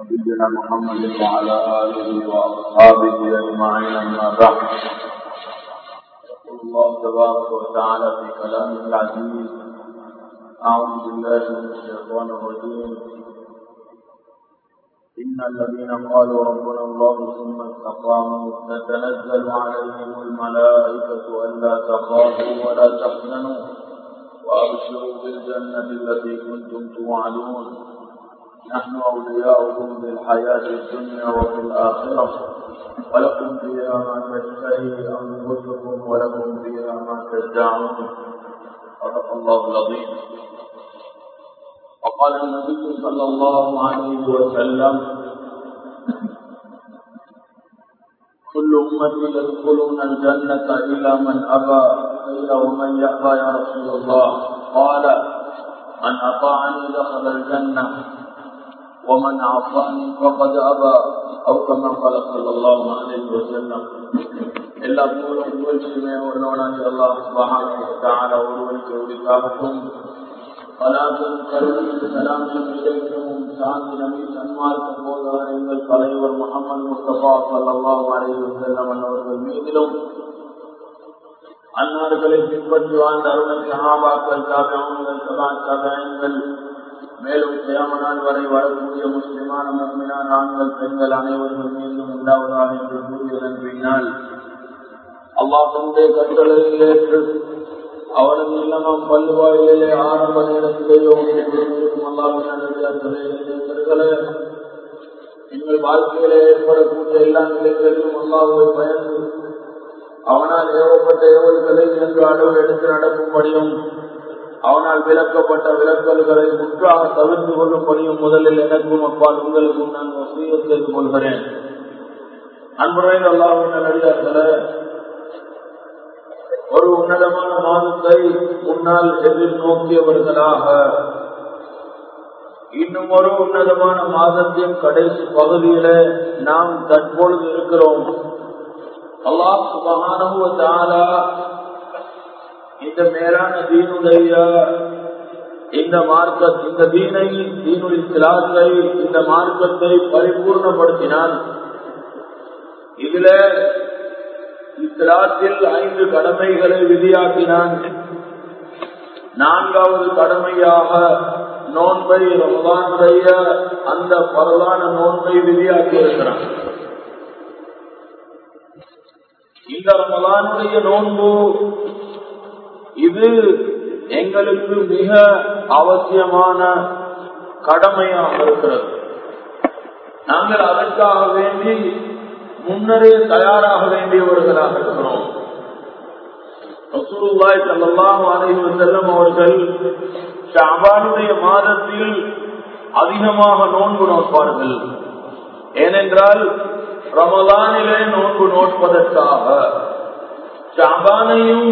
نبينا محمد وعلى آله وأصحابه أجمعين أما بعد يقول الله تبارك وتعالى في كلامه العزيز أعوذ بالله من الشيطان الرجيم إن الذين قالوا ربنا الله ثم استقاموا تتنزل عليهم الملائكة ألا تخافوا ولا تحزنوا وأبشروا بالجنة التي كنتم توعدون نحن أولياؤكم في الحياة الدنيا وفي الآخرة ولكم فيها ما تشتهي أنفسكم ولكم فيها ما تدعون صدق الله العظيم وقال النبي صلى الله عليه وسلم كل أمتي يدخلون الجنة إلا من أبى قيل ومن يأبى يا رسول الله قال من أطاعني دخل الجنة ومن عصاني فقد أبى أو كما قال صلى الله عليه وسلم எல்லா புகழும் புகழ்ச்சியுமே உள்ளவனாகி அல்லாஹ் சுபஹானஹு வ தஆலா ஒருவனுக்கு உரித்தாகட்டும் சலாத்தும் கருணையும் சலாமும் இறைவனும் சாந்தி நபி சன்மார்க்க போதவர் எங்கள் தலைவர் முகமது முஸ்தபா ஸல்லல்லாஹு அலைஹி வஸல்லம் அவர்கள் மீதிலும் அன்னார்களை பின்பற்றி வாழ்ந்த அருணை சஹாபாக்கள் தாபியங்கள் சபா தாபியங்கள் மேலும் கியாமனால் வரை வரக்கூடிய முஸ்லிமான முஸ்லிமான ஆண்கள் பெண்கள் அனைவர்கள் மீண்டும் உண்டாவதாக என்று கூறியதன் பின்னால் அல்லாஹனுடைய கண்களை ஏற்று அவனது இல்லம் பல்வாயிலே ஆரம்ப நேரத்திலேயோ அல்லாஹர்களே எங்கள் வாழ்க்கையில ஏற்படக்கூடிய எல்லா நிலைகளிலும் அல்லாஹுவை பயந்து அவனால் ஏவப்பட்ட ஏவல்களை என்று அளவு எடுத்து நடக்கும்படியும் அவனால் விளக்கப்பட்ட விளக்கல்களை முற்றாக தவிர்த்து கொள்ளும்படியும் முதலில் எனக்கும் அப்பால் உங்களுக்கும் நான் வசதியை செய்து கொள்கிறேன் அன்புரை அல்லாஹின் அடியார்களே ஒரு உன்னதமான மாதத்தை முன்னால் எதிர்நோக்கியவர்களாக இன்னும் ஒரு உன்னதமான மாதத்தின் கடைசி பகுதியில நாம் தற்பொழுது இருக்கிறோம் அல்லாஹ் சுபகானுவத்தாலா இந்த மேலான தீனுடைய இந்த மார்க்க இந்த தீனை தீனுடைய சிலாத்தை இந்த மார்க்கத்தை பரிபூர்ணப்படுத்தினான் இதுல இஸ்லாத்தில் ஐந்து கடமைகளை விதியாக்கினான் நான்காவது கடமையாக நோன்பை ரமதானுடைய அந்த பரவான நோன்பை விதியாக்கி இருக்கிறான் இந்த ரமதானுடைய நோன்பு இது எங்களுக்கு மிக அவசியமான கடமையாக இருக்கிறது நாங்கள் அதற்காக வேண்டி முன்னரே தயாராக வேண்டியவர்களாக இருக்கிறோம் ரசூலுல்லாய் ஸல்லல்லாஹு அலைஹி வஸல்லம் அவர்கள் ஷாபானுடைய மாதத்தில் அதிகமாக நோன்பு நோட்பார்கள் ஏனென்றால் ரமலானிலே நோன்பு நோட்பதற்காக ஷாபானையும்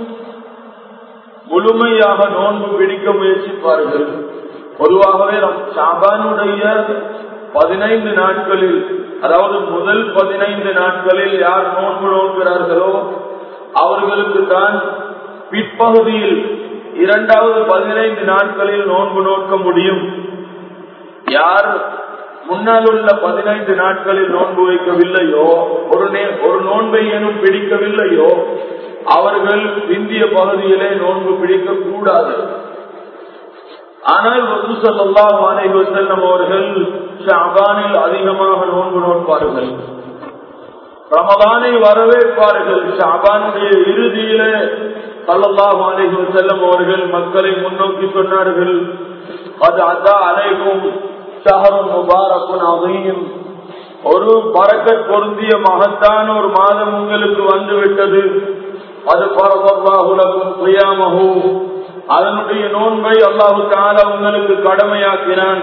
முழுமையாக நோன்பு பிடிக்க முயற்சிப்பார்கள் பொதுவாகவே ஷாபானுடைய பதினைந்து நாட்களில் அதாவது முதல் பதினைந்து நாட்களில் யார் நோன்பு நோக்கிறார்களோ அவர்களுக்கு தான் பிற்பகுதியில் இரண்டாவது பதினைந்து நாட்களில் நோன்பு நோக்க முடியும் யார் முன்னால் உள்ள பதினைந்து நாட்களில் நோன்பு வைக்கவில்லையோ ஒரு ஒரு நோன்பை எனும் பிடிக்கவில்லையோ அவர்கள் இந்திய பகுதியிலே நோன்பு பிடிக்க கூடாது ஆனால் வசூசல்லாஹ் அலைஹி வஸல்லம் அவர்கள் ஷாபானில் அதிகமாக நோன்பு நோட்பார்கள் ரமதானை வரவேற்பார்கள் ஷாபானுடைய இறுதியிலே சல்லல்லாஹு அலைஹி வஸல்லம் அவர்கள் மக்களை முன்னோக்கி சொன்னார்கள் அது அதா அலைக்கும் ஷஹரும் முபாரக்குன் அதையும் ஒரு பறக்கத் பொருந்திய மகத்தான ஒரு மாதம் உங்களுக்கு வந்துவிட்டது அது பரவாகுலகும் சுயாமகு அதனுடைய நோன்பை அல்லாஹு தாலா உங்களுக்கு கடமையாக்கினான்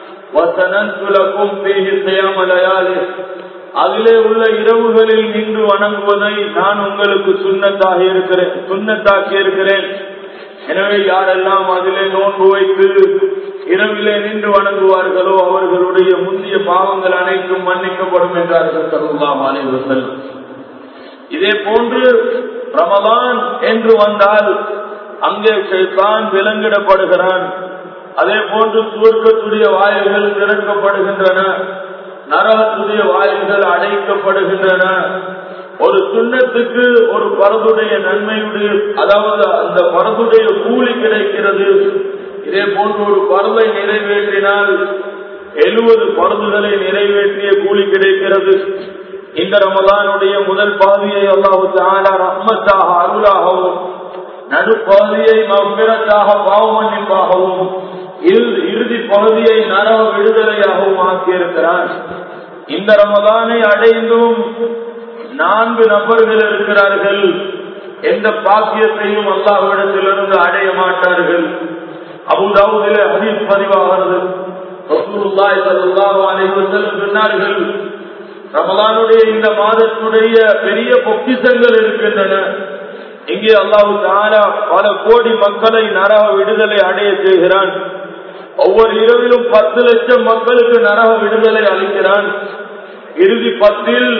அதிலே உள்ள இரவுகளில் நின்று வணங்குவதை நான் உங்களுக்கு சுண்ணத்தாக இருக்கிறேன் சுண்ணத்தாக்கி இருக்கிறேன் எனவே யாரெல்லாம் அதிலே நோன்பு வைத்து இரவிலே நின்று வணங்குவார்களோ அவர்களுடைய முந்தைய பாவங்கள் அனைத்தும் மன்னிக்கப்படும் என்றார்கள் சல்லாஹ் அலைவசல் இதே போன்று ரமதான் என்று வந்தால் அங்கே ஷைத்தான் விலங்கிடப்படுகிறான் அதே போன்று சுவர்க்கத்துடைய வாயில்கள் திறக்கப்படுகின்றன நரகத்துடைய வாயில்கள் அடைக்கப்படுகின்றன ஒரு சுண்ணத்துக்கு ஒரு பரதுடைய நன்மையுடைய அதாவது அந்த பரதுடைய கூலி கிடைக்கிறது இதே போன்று ஒரு பரதை நிறைவேற்றினால் எழுபது பருதுகளை நிறைவேற்றிய கூலி கிடைக்கிறது இந்த ரமதானுடைய முதல் பாதியை அல்லாஹு தாலா ரஹ்மத்தாக அருளாகவும் நடுப்பகுதியை மவ்விரத்தாக பாவமன்னிப்பாகவும் இறுதி பகுதியை நரவ விடுதலையாகவும் ஆக்கியிருக்கிறான் இந்த ரமதானை அடைந்தும் நான்கு நபர்கள் இருக்கிறார்கள் எந்த பாக்கியத்தையும் அல்லாஹ்விடத்திலிருந்து அடைய மாட்டார்கள் அபுதாவுதிலே ஹதீஸ் பதிவாகிறது ரசூலுல்லாஹி ஸல்லல்லாஹு அலைஹி வஸல்லம் சொன்னார்கள் ரமலானுடைய இந்த மாதத்துடைய பெரிய பொக்கிசங்கள் இருக்கின்றன இங்கே அல்லாஹு தாலா பல கோடி மக்களை நரக விடுதலை அடைய செய்கிறான் ஒவ்வொரு இரவிலும் பத்து லட்சம் மக்களுக்கு நரக விடுதலை அளிக்கிறான் இறுதி பத்தில்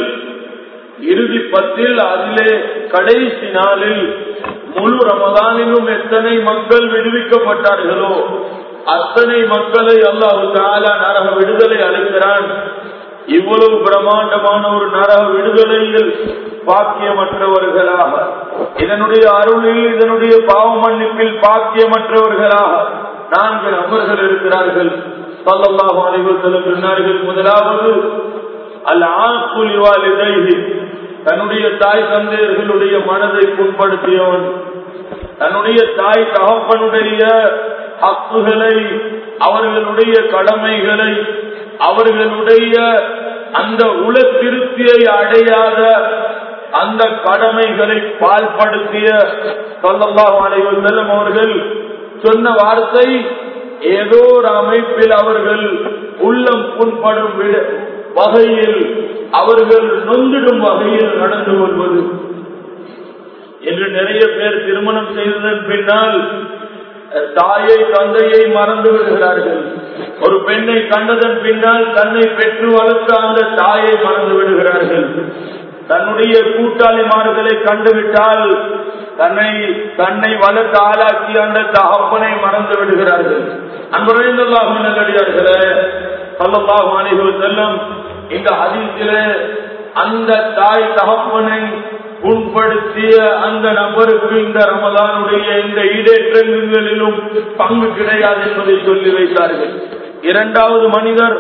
இறுதி பத்தில் அதிலே கடைசி நாளில் முழு ரமதானிலும் எத்தனை மக்கள் விடுவிக்கப்பட்டார்களோ அத்தனை மக்களை அல்லாஹு தாலா நரக விடுதலை அளிக்கிறான் இவ்வளவு பிரம்மாண்டமான ஒரு நரக விடுதலையில் பாக்கியமற்றவர்களாக இதனுடைய அருளில் இதனுடைய பாவ மன்னிப்பில் பாக்கியமற்றவர்களாக நான்கு நபர்கள் இருக்கிறார்கள் சொல்லல்லாஹு அனைவர்களும் சொன்னார்கள் முதலாவது அல் ஆக்குலிவாலிதைஹி தன்னுடைய தாய் தந்தையர்களுடைய மனதை புண்படுத்தியவன் தன்னுடைய தாய் தகப்பனுடைய ஹக்குகளை அவர்களுடைய கடமைகளை அவர்களுடைய அந்த உல திருப்தியை அடையாத அந்த கடமைகளை பால்படுத்திய சொல்லல்லாஹு அலைவர் செல்லும் அவர்கள் சொன்ன வார்த்தை ஏதோ ஒரு அமைப்பில் அவர்கள் உள்ளம் புண்படும் வகையில் அவர்கள் நொந்திடும் வகையில் நடந்து கொள்வது என்று நிறைய பேர் திருமணம் செய்ததன் பின்னால் தாயை தந்தையை மறந்து விடுகிறார்கள் ஒரு பெண்ணை கண்டதன் பின்னால் தன்னை பெற்று வளர்த்த அந்த தாயை மறந்து விடுகிறார்கள் தன்னுடைய கூட்டாளிமார்களை கண்டுவிட்டால் தன்னை தன்னை வளர்த்த ஆளாக்கி அந்த தகப்பனை மறந்து விடுகிறார்கள் அன்புரைந்தல்லாஹ் நல்லடியார்களே சொல்லல்லாஹ் அனைவர் செல்லும் இந்த அதிசிலே அந்த தாய் தகப்பனை புண்படுத்திய அந்த நபருக்கு இந்த ரமதானுடைய இந்த ஈடேற்றங்களிலும் பங்கு கிடையாது என்பதை சொல்லி வைத்தார்கள் இரண்டாவது மனிதர்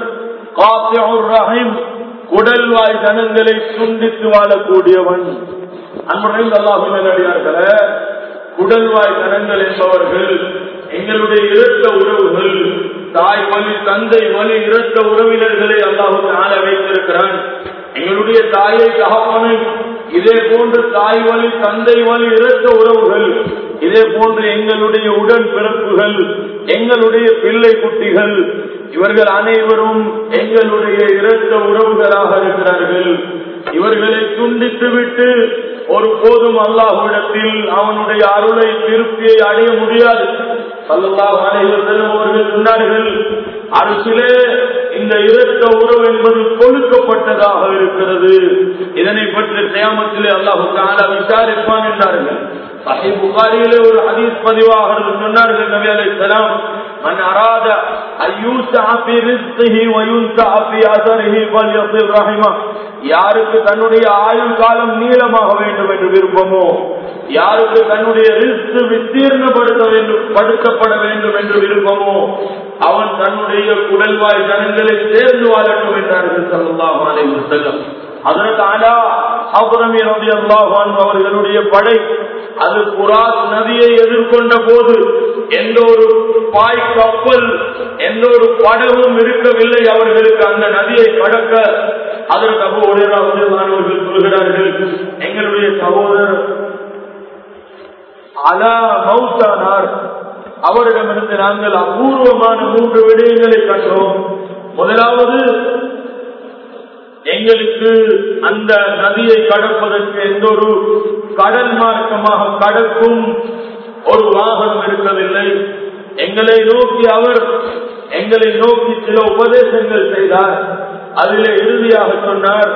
ரஹீம் குடல்வாய் ஜனங்களை துண்டித்து வாழக்கூடியவன் அன்புடன் அல்லாஹர்களே குடல்வாய் ஜனங்கள் என்பவர்கள் எங்களுடைய இரத்த உறவுகள் தாய் வழி தந்தை வழி இரத்த உறவினர்களை அல்லாஹு ஆள வைத்திருக்கிறான் எங்களுடைய தாயை தகப்பனை இதே போன்று தாய் வழி தந்தை வழி இரத்த உறவுகள் இதே போன்று எங்களுடைய உடன் பிறப்புகள் எங்களுடைய பிள்ளை குட்டிகள் இவர்கள் அனைவரும் எங்களுடைய இரத்த உறவுகளாக இருக்கிறார்கள் இவர்களை துண்டித்து விட்டு ஒரு போதும் அல்லாஹ்விடத்தில் அவனுடைய அருளை திருப்தியை அடைய முடியாது அல்லாஹ் அனைவர்கள் அவர்கள் சொன்னார்கள் அரசிலே இந்த இரத்த உறவு என்பது கொழுக்கப்பட்டதாக இருக்கிறது இதனை பற்றி சேமத்திலே அல்லாஹு தாலா விசாரிப்பான் என்றார்கள் சஹி புகாரியிலே ஒரு ஹதீஸ் பதிவாக சொன்னார்கள் நபி அலைஹிஸ்ஸலாம் من أراد أن يوسع في رزقه وينسع في أثره فليصل رحمه யாருக்கு தன்னுடைய ஆயுள் காலம் நீளமாக வேண்டும் என்று விருப்பமோ யாருக்கு தன்னுடைய ரிஸ்க் விஸ்தீர்ணப்படுத்த வேண்டும் படுத்தப்பட வேண்டும் என்று விருப்பமோ அவன் தன்னுடைய குடல்வாய் ஜனங்களை சேர்ந்து வாழட்டும் என்றார்கள் சல்லாஹ் அலைஹி செல்லம் அதற்கு ஆனா அபுரமி ரவி அல்லாஹான் அவர்களுடைய படை அது புராத் நதியை எதிர்கொண்ட போது எந்த ஒரு பாய் கப்பல் எந்த ஒரு படகும் இருக்கவில்லை அவர்களுக்கு அந்த நதியை கடக்க அதற்கு அபு உடையவர்கள் சொல்கிறார்கள் எங்களுடைய சகோதரர் அலா மௌத்தானார் அவரிடமிருந்து நாங்கள் அபூர்வமான மூன்று விடயங்களை கண்டோம் முதலாவது எங்களுக்கு அந்த நதியை கடப்பதற்கு எந்த ஒரு கடல் மார்க்கமாக கடக்கும் ஒரு வாகனம் இருக்கவில்லை எங்களை நோக்கி அவர் எங்களை நோக்கி சில உபதேசங்கள் செய்தார் அதிலே இறுதியாக சொன்னார்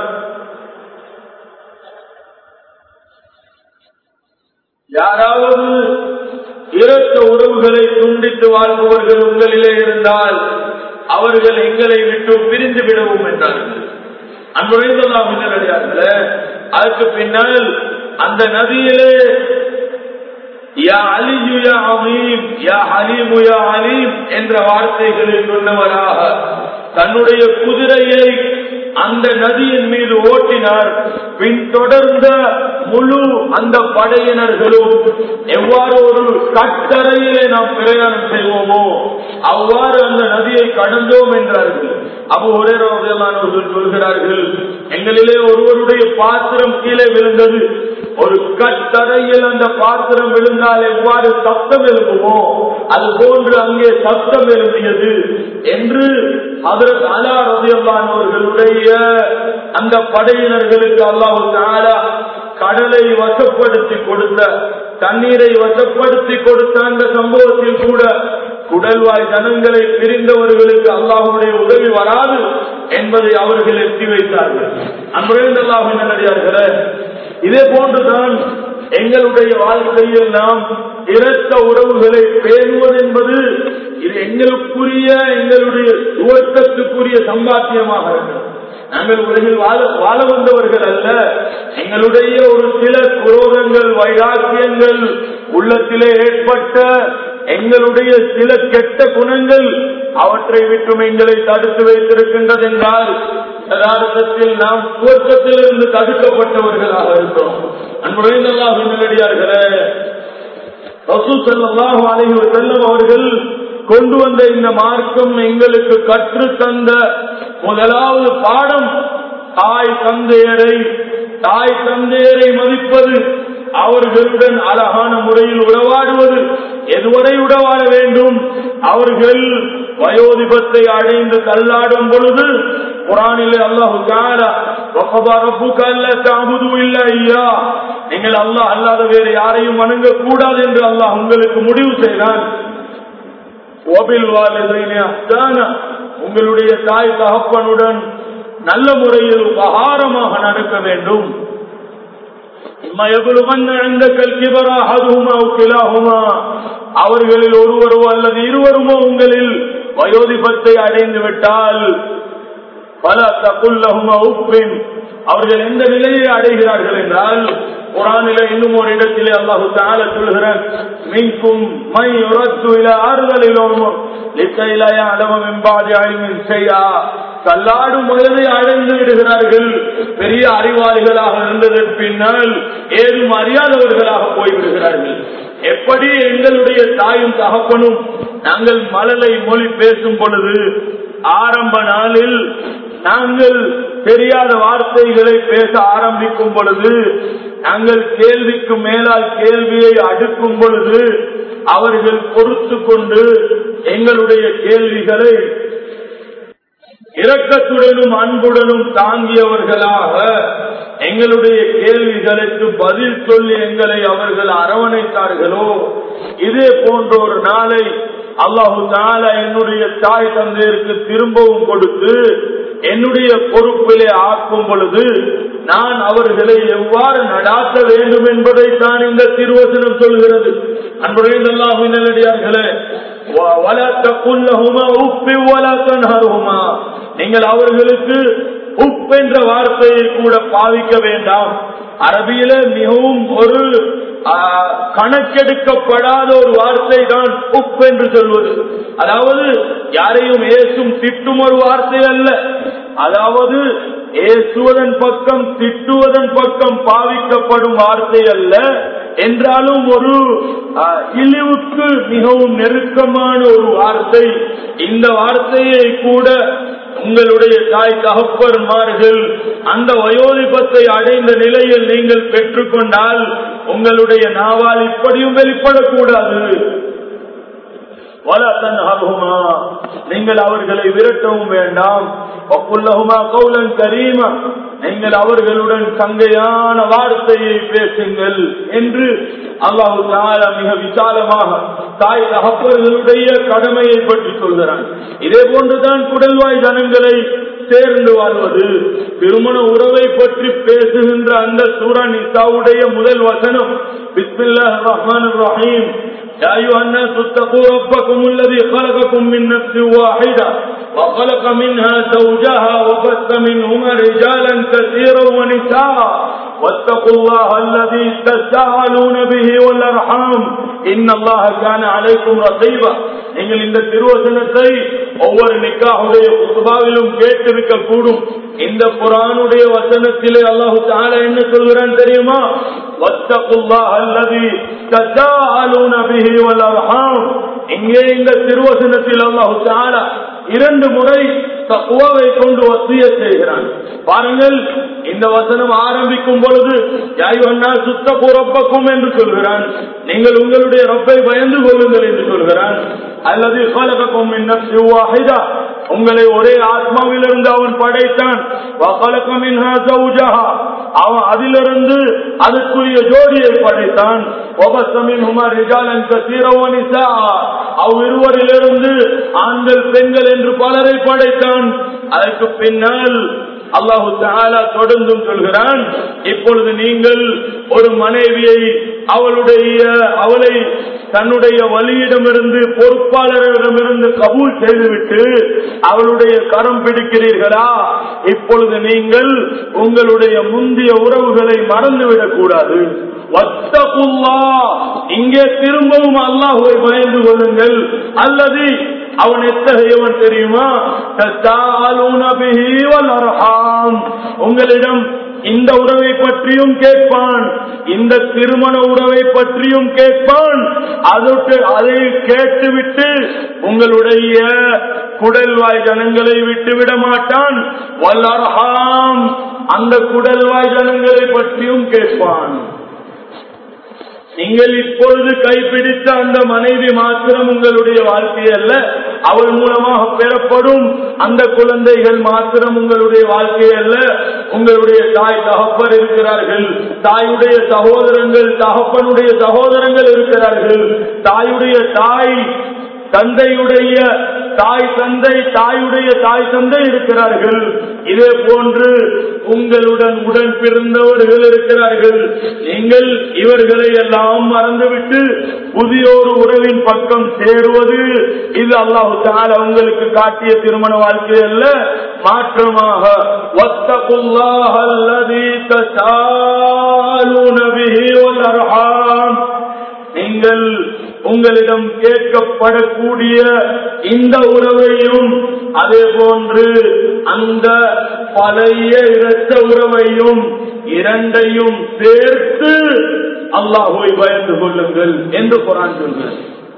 யாராவது இரத்த உறவுகளை துண்டித்து வாழ்பவர்கள் உங்களிலே இருந்தால் அவர்கள் எங்களை விட்டு பிரிந்து விடவும் என்றார்கள் அன்புரைந்தெல்லாம் அடியார்களே அதுக்கு பின்னால் அந்த நதியிலே யா அலியு யா அமீம் யா ஹலீமு யா அலீம் என்ற வார்த்தைகளை சொன்னவராக தன்னுடைய குதிரையை அந்த நதியின் மீது ஓட்டினார் பின் தொடர்ந்த முழு அந்த படையினர்களும் எவ்வாறு ஒரு கட்டறையிலே நாம் பிரயாணம் செய்வோமோ அவ்வாறு அந்த நதியை கடந்தோம் என்றார்கள் அபு ஒரேரவர்கள் சொல்கிறார்கள் எங்களிலே ஒருவருடைய பாத்திரம் கீழே விழுந்தது ஒரு கட்டறையில் அந்த பாத்திரம் விழுந்தால் எவ்வாறு சப்தம் எழுப்புமோ அது போன்று அங்கே சப்தம் எழுப்பியது என்று அதற்கு அலா ரதியல்லானவர்களுடைய அந்த படையினர்களுக்கு அல்லாஹு தாலா கடலை வசப்படுத்தி கொடுத்த தண்ணீரை வசப்படுத்தி கொடுத்த அந்த சம்பவத்தில் கூட குடல்வாய் ஜனங்களை பிரிந்தவர்களுக்கு அல்லாஹுடைய உதவி வராது என்பதை அவர்கள் எட்டி வைத்தார்கள் அன்புரைந்தல்லாஹு நல்லடியார்களே இதே போன்றுதான் எங்களுடைய வாழ்க்கையில் நாம் இரத்த உறவுகளை பேணுவது என்பது இது எங்களுக்குரிய எங்களுடைய துவக்கத்துக்குரிய சம்பாத்தியமாக இருக்கிறது நாங்கள் உலகில் வாழ வாழ வந்தவர்கள் அல்ல எங்களுடைய ஒரு சில குரோதங்கள் வைராக்கியங்கள் உள்ளத்திலே ஏற்பட்ட எங்களுடைய சில கெட்ட குணங்கள் அவற்றை விட்டும் எங்களை தடுத்து வைத்திருக்கின்றது என்றால் யதார்த்தத்தில் நாம் துவக்கத்திலிருந்து தடுக்கப்பட்டவர்களாக இருக்கிறோம் அன்புடைய நல்லா நல்லடியார்களே ரசூ செல்லாஹு அலைஹி செல்லும் அவர்கள் கொண்டு வந்த இந்த மார்க்கம் எங்களுக்கு கற்று தந்த முதலாவது பாடம் தாய் தந்தையரை தாய் தந்தையரை மதிப்பது அவர்களுடன் அழகான முறையில் உறவாடுவது எதுவரை உறவாட வேண்டும் அவர்கள் வயோதிபத்தை அடைந்து தள்ளாடும் பொழுது குரானிலே அல்லாஹு ஐயா நீங்கள் அல்லாஹ் அல்லாத வேறு யாரையும் வணங்க கூடாது என்று அல்லாஹ் உங்களுக்கு முடிவு செய்தான் உங்களுடைய தாய் தகப்பனுடன் நல்ல முறையில் உபகாரமாக நடக்க வேண்டும் அவர்களில் ஒருவரோ அல்லது இருவருமோ உங்களில் வயோதிபத்தை அடைந்து விட்டால் பல தகுல்லகுமா உப்பின் அவர்கள் எந்த நிலையை அடைகிறார்கள் என்றால் குரானில இன்னும் ஒரு இடத்திலே அல்லாஹு தால சொல்கிறான் மின்கும் மை உரத்து இல ஆறுதலிலும் லிக்கையிலாய அளவம் எம்பாதி அழிமின் செய்யா கல்லாடும் வயதை அடைந்து விடுகிறார்கள் பெரிய அறிவாளிகளாக இருந்ததற்கு பின்னால் ஏதும் அறியாதவர்களாக போய்விடுகிறார்கள் எப்படி எங்களுடைய தாயும் தகப்பனும் நாங்கள் மழலை மொழி பேசும் பொழுது ஆரம்ப நாளில் நாங்கள் தெரியாத வார்த்தைகளை பேச ஆரம்பிக்கும் பொழுது நாங்கள் கேள்விக்கு மேலால் கேள்வியை அடுக்கும் பொழுது அவர்கள் பொறுத்து கொண்டு எங்களுடைய கேள்விகளை இரக்கத்துடனும் அன்புடனும் தாங்கியவர்களாக எங்களுடைய கேள்விகளுக்கு பதில் சொல்லி எங்களை அவர்கள் அரவணைத்தார்களோ இதே போன்ற ஒரு நாளை அல்லாஹு தாலா என்னுடைய தாய் தந்தையருக்கு திரும்பவும் கொடுத்து என்னுடைய பொறுப்பிலே ஆக்கும் பொழுது நான் அவர்களை எவ்வாறு நடாத்த வேண்டும் என்பதை தான் இந்த திருவசனம் சொல்கிறது அன்புடைய நல்லடியார்களே நீங்கள் அவர்களுக்கு உப் என்ற வார்த்தையை கூட பாவிக்க வேண்டாம் அரபியில மிகவும் ஒரு கணக்கெடுக்கப்படாத ஒரு வார்த்தை தான் உப் என்று சொல்வது அதாவது யாரையும் ஏசும் திட்டும் ஒரு வார்த்தை அல்ல அதாவது ஏசுவதன் பக்கம் திட்டுவதன் பக்கம் பாவிக்கப்படும் வார்த்தை அல்ல என்றாலும் ஒரு இழிவுக்கு மிகவும் நெருக்கமான ஒரு வார்த்தை இந்த வார்த்தையை கூட உங்களுடைய தாய் தகப்பன்மார்கள் அந்த வயோதிபத்தை அடைந்த நிலையில் நீங்கள் பெற்றுக்கொண்டால் உங்களுடைய நாவால் இப்படியும் வெளிப்படக்கூடாது நீங்கள் அவர்களை விரட்டவும் வேண்டாம் கௌலன் கரீமா நீங்கள் அவர்களுடன் சங்கையான வார்த்தையை பேசுங்கள் என்று அல்லாஹு தாலா மிக விசாலமாக தாய் தகப்பர்களுடைய கடமையை பற்றி சொல்கிறான் இதே போன்றுதான் குடல்வாய் ஜனங்களை சேர்ந்து வாழ்வது திருமண உறவை பற்றி பேசுகின்ற அந்த சூரா நிசாவுடைய முதல் வசனம் பிஸ்மில்லா ரஹ்மான் ரஹீம் يا أيها الناس اتقوا ربكم الذي خلقكم من نفس واحدة وخلق منها زوجها وبث منهما رجالا كثيرا ونساء واتقوا الله الذي تساءلون به والأرحام إن الله كان عليكم رقيبا நீங்கள் இந்த திருவசனத்தை ஒவ்வொரு நிக்காவுடைய குத்துபாவிலும் கேட்டிருக்க கூடும் இந்த குரானுடைய வசனத்திலே அல்லாஹு தால என்ன சொல்கிறான் தெரியுமா வத்தகுல்லாஹ் அல்லதி தசாஅலூன பிஹி வல் அர்ஹாம் இங்கே இந்த திருவசனத்தில் அல்லாஹு தால இரண்டு முறை தக்குவாவை கொண்டு வசிய செய்கிறான் பாருங்கள் இந்த வசனம் ஆரம்பிக்கும் பொழுது யாயுவண்ணா சுத்த புறப்பக்கும் என்று சொல்கிறான் நீங்கள் உங்களுடைய ரப்பை பயந்து கொள்ளுங்கள் என்று சொல்கிறான் அல்லது கலகக்கும் உங்களை ஒரே ஆத்மாவிலிருந்து அவன் படைத்தான் அவன் அதிலிருந்து அதற்குரிய ஜோடியை படைத்தான் அவ்விருவரிலிருந்து ஆண்கள் பெண்கள் என்று பலரை படைத்தான் அதற்கு பின்னால் அல்லாஹு தாலா தொடர்ந்தும் சொல்கிறான் இப்பொழுது நீங்கள் ஒரு மனைவியை அவளுடைய அவளை தன்னுடைய வழியிடமிருந்து பொறுப்பாளரிடமிருந்து கபூல் செய்துவிட்டு அவளுடைய கரம் பிடிக்கிறீர்களா இப்பொழுது நீங்கள் உங்களுடைய முந்தைய உறவுகளை மறந்துவிடக் கூடாது இங்கே திரும்பவும் அல்லாஹுவை பயந்து கொள்ளுங்கள் அல்லது அவன் எத்தகையவன் தெரியுமா உங்களிடம் இந்த உறவை பற்றியும் கேட்பான் இந்த திருமண உறவை பற்றியும் கேட்பான் அதற்கு அதை கேட்டுவிட்டு உங்களுடைய குடல்வாய் ஜனங்களை விட்டு விட மாட்டான் வல்லர்ஹாம் அந்த குடல்வாய் ஜனங்களை பற்றியும் கேட்பான் நீங்கள் இப்பொழுது கைப்பிடித்த அந்த மனைவி மாத்திரம் உங்களுடைய வாழ்க்கை அல்ல அவள் மூலமாக பெறப்படும் அந்த குழந்தைகள் மாத்திரம் உங்களுடைய வாழ்க்கை அல்ல உங்களுடைய தாய் தகப்பர் இருக்கிறார்கள் தாயுடைய சகோதரங்கள் தகப்பனுடைய சகோதரங்கள் இருக்கிறார்கள் தாயுடைய தாய் தந்தையுடைய தாய் தந்தை தாயுடைய தாய் தந்தை இருக்கிறார்கள் இதே போன்று உங்களுடன் உடன் பிறந்தவர்கள் இருக்கிறார்கள் நீங்கள் இவர்களை எல்லாம் மறந்துவிட்டு புதிய ஒரு உறவின் பக்கம் சேருவது இது அல்லாஹு தால உங்களுக்கு காட்டிய திருமண வாழ்க்கை அல்ல மாற்றமாக வத்தகுல்லாஹ் அல்லதி தசாலூன பிஹி வல் அர்ஹாம் நீங்கள் உங்களிடம் கேட்கப்படக்கூடிய இந்த உறவையும் அதே போன்று அந்த பழைய இரத்த உறவையும் இரண்டையும் சேர்த்து அல்லாஹுவை பயந்து கொள்ளுங்கள் என்று குரான் சொல்கிறது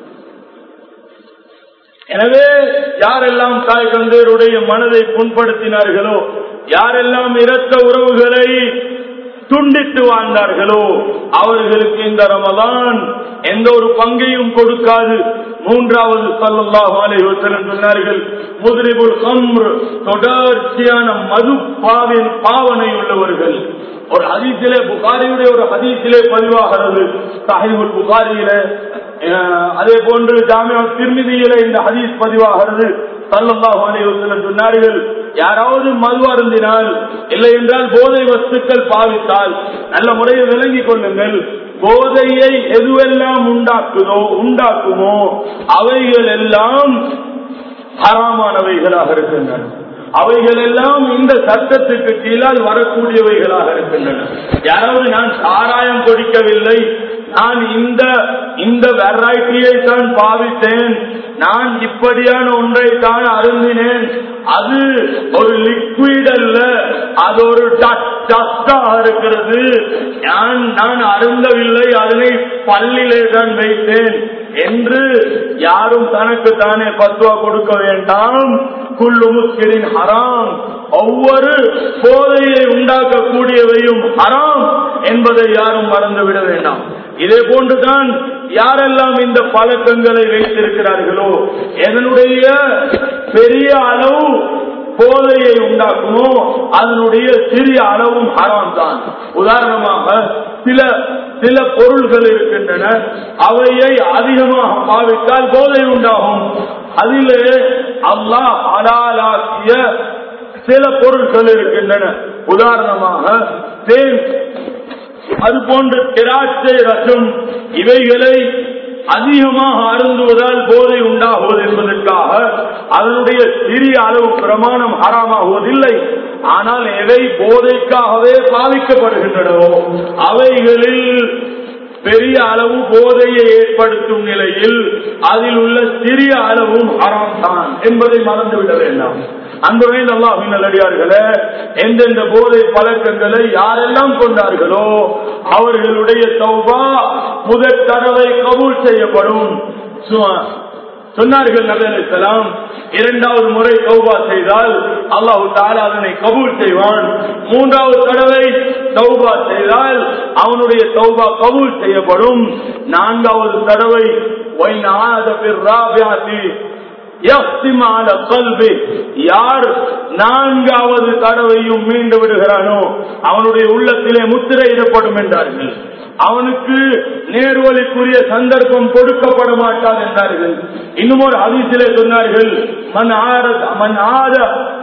எனவே யாரெல்லாம் தாய் தந்தையருடைய மனதை புண்படுத்தினார்களோ யாரெல்லாம் இரத்த உறவுகளை துண்டித்து வாழ்ந்தார்களோ அவர்களுக்கு இந்த ரமதான் எந்த ஒரு பங்கையும் கொடுக்காது மூன்றாவது சல்லாஹ் அலைவசலம் சொன்னார்கள் முதிரிபுல் கம்ர் தொடர்ச்சியான மது பாவின் பாவனை உள்ளவர்கள் ஒரு ஹதீசிலே புகாரியுடைய ஒரு ஹதீசிலே பதிவாகிறது சாஹிபுல் புகாரியில அதே போன்று ஜாமியா திருமதியில இந்த ஹதீஸ் பதிவாகிறது சல்லல்லாஹு அலைஹி வஸல்லம் சொன்னார்கள் யாராவது மது அருந்தினால் இல்லை என்றால் போதை வஸ்துக்கள் பாவித்தால் நல்ல முறையை விளங்கிக் கொள்ளுங்கள் போதையை எதுவெல்லாம் உண்டாக்குதோ உண்டாக்குமோ அவைகள் எல்லாம் ஹராமானவைகளாக இருக்கின்றன அவைகள் எல்லாம் இந்த சட்டத்துக்கு கீழால் வரக்கூடியவைகளாக இருக்கின்றன யாராவது நான் சாராயம் கொடுக்கவில்லை நான் இந்த இந்த வெரைட்டியை தான் பாவித்தேன் நான் இப்படியான ஒன்றை தான் அருந்தினேன் அது ஒரு லிக்விட் அல்ல அது ஒரு டஸ்டாக இருக்கிறது நான் நான் அருந்தவில்லை அதனை பல்லிலே தான் வைத்தேன் என்று யாரும் தனக்கு தானே பத்துவா கொடுக்க வேண்டாம் குள்ளு முஸ்கிரின் ஹராம் ஒவ்வொரு போதையை உண்டாக்கக்கூடியவையும் ஹராம் என்பதை யாரும் மறந்துவிட வேண்டாம் இதே போன்றுதான் யாரெல்லாம் இந்த பழக்கங்களை வைத்திருக்கிறார்களோ இதனுடைய பெரிய அளவு போதையை உண்டாக்குமோ அதனுடைய சிறிய அளவும் ஹராம் தான் உதாரணமாக சில சில பொருள்கள் இருக்கின்றன அவையை அதிகமாக பாவித்தால் போதை உண்டாகும் அதிலே அல்லாஹ் அலாலாக்கிய சில பொருட்கள் இருக்கின்றன உதாரணமாக தேன் அது போன்ற திராட்சை ரசம் இவைகளை அதிகமாக அருந்துவதால் போதை உண்டாகுவது என்பதற்காக அதனுடைய சிறிய அளவு பிரமாணம் ஹராமாகுவதில்லை ஆனால் எவை போதைக்காகவே பாதிக்கப்படுகின்றனவோ அவைகளில் பெரிய அளவு போதையை ஏற்படுத்தும் நிலையில் அதில் உள்ள சிறிய அளவும் ஹராம் தான் என்பதை மறந்துவிட வேண்டாம் அன்புமே அல்லாஹின் நல்லடியார்களே எந்தெந்த போதை பழக்கங்களை யாரெல்லாம் கொண்டார்களோ அவர்களுடைய தௌபா முதற் தடவை கபூல் செய்யப்படும் சும்மா சொன்னார்கள் நபி இரண்டாவது முறை தௌபா செய்தால் அல்லாஹு தாலா அதனை கபூல் செய்வான் மூன்றாவது தடவை தௌபா செய்தால் அவனுடைய தௌபா கபூல் செய்யப்படும் நான்காவது தடவை யார் நான்காவது தடவையும் மீண்டு விடுகிறானோ அவனுடைய உள்ளத்திலே முத்திரையிடப்படும் என்றார்கள் அவனுக்கு நேர்வழிக்குரிய சந்தர்ப்பம் கொடுக்கப்பட மாட்டார் என்றார்கள் இன்னும் ஒரு அதிசிலே சொன்னார்கள் மன் ஆர மன் ஆத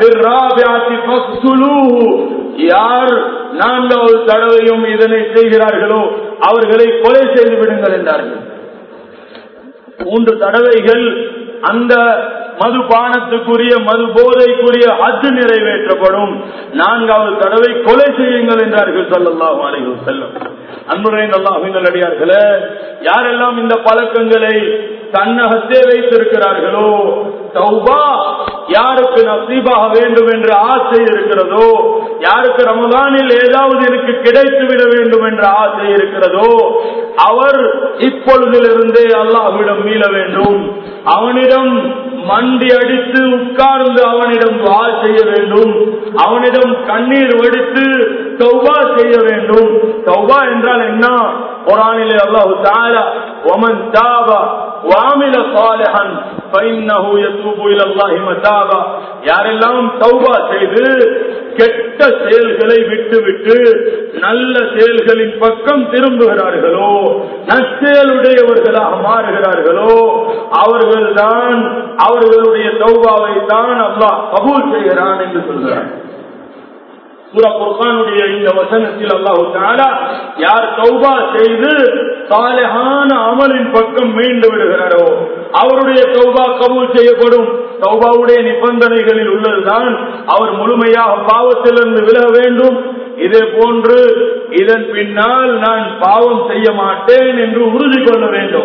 யார் நான்காவது தடவையும் இதனை செய்கிறார்களோ அவர்களை கொலை செய்து விடுங்கள் என்றார்கள் மூன்று தடவைகள் அந்த மதுபானத்துக்குரிய மது போதைக்குரிய அத்து நிறைவேற்றப்படும் நான்காவது தடவை கொலை செய்யுங்கள் என்றார்கள் சொல்லலாம் அலைகள் செல்லும் அன்புரை அல்லாஹின் அடியார்களே யாரெல்லாம் இந்த பழக்கங்களை தன்னகத்தே வைத்திருக்கிறார்களோ தௌபா யாருக்கு நசீபாக வேண்டும் என்ற ஆசை இருக்கிறதோ யாருக்கு ரமதானில் ஏதாவது எனக்கு கிடைத்து விட வேண்டும் என்ற ஆசை இருக்கிறதோ அவர் இப்பொழுதிலிருந்தே அல்லாஹ்விடம் மீள வேண்டும் அவனிடம் மண்டி அடித்து உட்கார்ந்து அவனிடம் வா செய்ய வேண்டும் அவனிடம் கண்ணீர் வடித்து தௌபா செய்ய வேண்டும் தௌபா என்றால் என்ன குரானிலே அல்லாஹு தாலா ஒமன் தாபா வாமில சாலிஹன் فإنه يتوب إلى الله متابا யாரெல்லாம் தௌபா செய்து கெட்ட செயல்களை விட்டுவிட்டு நல்ல செயல்களின் பக்கம் திரும்புகிறார்களோ நற்செயலுடையவர்களாக மாறுகிறார்களோ அவர்கள்தான் அவர்களுடைய தௌபாவை தான் அல்லாஹ் கபூல் செய்கிறான் என்று சொல்கிறார் சூரப்புர்கானுடைய இந்த வசனத்தில் அல்லாஹு தாலா யார் தௌபா செய்து சாலையான அமலின் பக்கம் மீண்டு விடுகிறாரோ அவருடைய தௌபா கபூல் செய்யப்படும் தௌபாவுடைய நிபந்தனைகளில் உள்ளதுதான் அவர் முழுமையாக பாவத்திலிருந்து விலக வேண்டும் இதே போன்று இதன் பின்னால் நான் பாவம் செய்ய மாட்டேன் என்று உறுதி கொள்ள வேண்டும்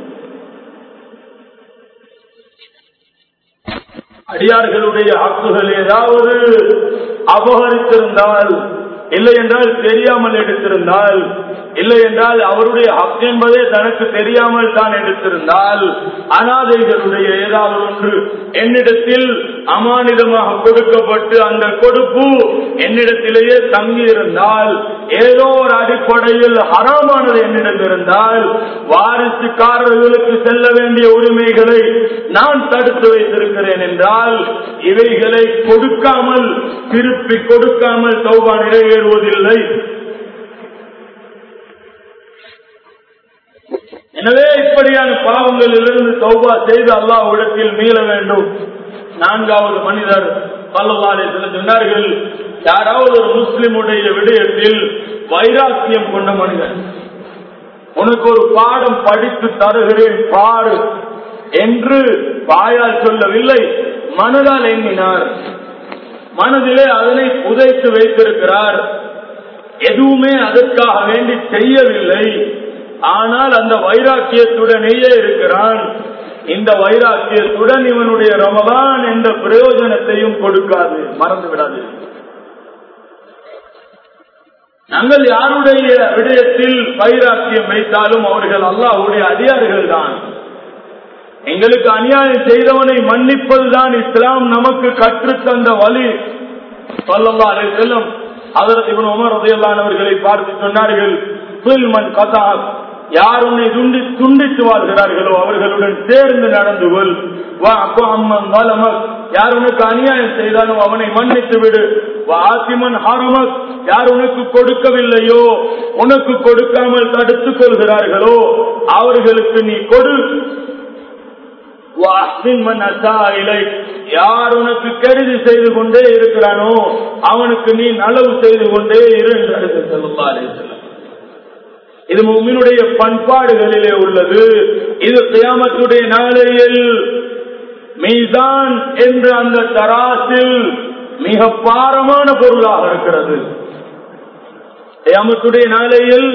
அடியார்களுடைய ஹக்குகள் ஏதாவது அபகரித்திருந்தால் இல்லை என்றால் தெரியாமல் எடுத்திருந்தால் இல்லை என்றால் அவருடைய ஹக் என்பதே தனக்கு தெரியாமல் தான் எடுத்திருந்தால் அனாதைகளுடைய ஏதாவது ஒன்று என்னிடத்தில் அமானிதமாக கொடுக்கப்பட்டு அந்த கொடுப்பு என்னிடத்திலேயே தங்கி இருந்தால் ஏதோ ஒரு அடிப்படையில் ஹராமானது என்னிடம் இருந்தால் வாரிசுக்காரர்களுக்கு செல்ல வேண்டிய உரிமைகளை நான் தடுத்து வைத்திருக்கிறேன் என்றால் இவைகளை கொடுக்காமல் திருப்பி கொடுக்காமல் சௌபா நிறைவேறுவதில்லை எனவே இப்படியான பாவங்களிலிருந்து சௌபா செய்து அல்லாஹ்விடத்தில் மீள வேண்டும் நான்காவது மனிதர் பல்லவாலே சில சொன்னார்கள் யாராவது ஒரு முஸ்லிமுடைய விடயத்தில் வைராக்கியம் கொண்ட மனிதன் உனக்கு ஒரு பாடம் படித்து தருகிறேன் பாடு என்று வாயால் சொல்லவில்லை மனதால் எண்ணினார் மனதிலே அதனை புதைத்து வைத்திருக்கிறார் எதுவுமே அதற்காக வேண்டி செய்யவில்லை ஆனால் அந்த வைராக்கியத்துடனேயே இருக்கிறான் இந்த வைராக்கியத்துடன் இவனுடைய ரமதான் என்ற பிரயோஜனத்தையும் கொடுக்காது மறந்து விடாது நாங்கள் யாருடைய விடயத்தில் வைராக்கியம் வைத்தாலும் அவர்கள் அல்லாஹுடைய அதிகாரிகள் தான் எங்களுக்கு அநியாயம் செய்தவனை மன்னிப்பதுதான் இஸ்லாம் நமக்கு கற்றுத்தந்த வழி சொல்லல்லா அலை செல்லும் அதற்கு இவன் உமர் உதயல்லானவர்களை பார்த்து சொன்னார்கள் மண் கதா யார் உன்னை துண்டி துண்டித்து வாழ்கிறார்களோ அவர்களுடன் சேர்ந்து நடந்து கொள் வா அப்போ அம்மன் வலமக் யார் உனக்கு அநியாயம் செய்தாலும் அவனை மன்னித்து விடு ஆசிமன் ஹாரமக் யார் உனக்கு கொடுக்கவில்லையோ உனக்கு கொடுக்காமல் தடுத்துக் கொள்கிறார்களோ அவர்களுக்கு நீ கொடு யார் உனக்கு கெடுதி செய்து கொண்டே இருக்கிறானோ அவனுக்கு நீ நலவு செய்து கொண்டே இரு என்று சொல்லுவாரே இது மும்மினுடைய பண்பாடுகளிலே உள்ளது இது கியாமத்துடைய நாளையில் மீதான் என்ற அந்த தராசில் மிக பாரமான பொருளாக இருக்கிறது கியாமத்துடைய நாளையில்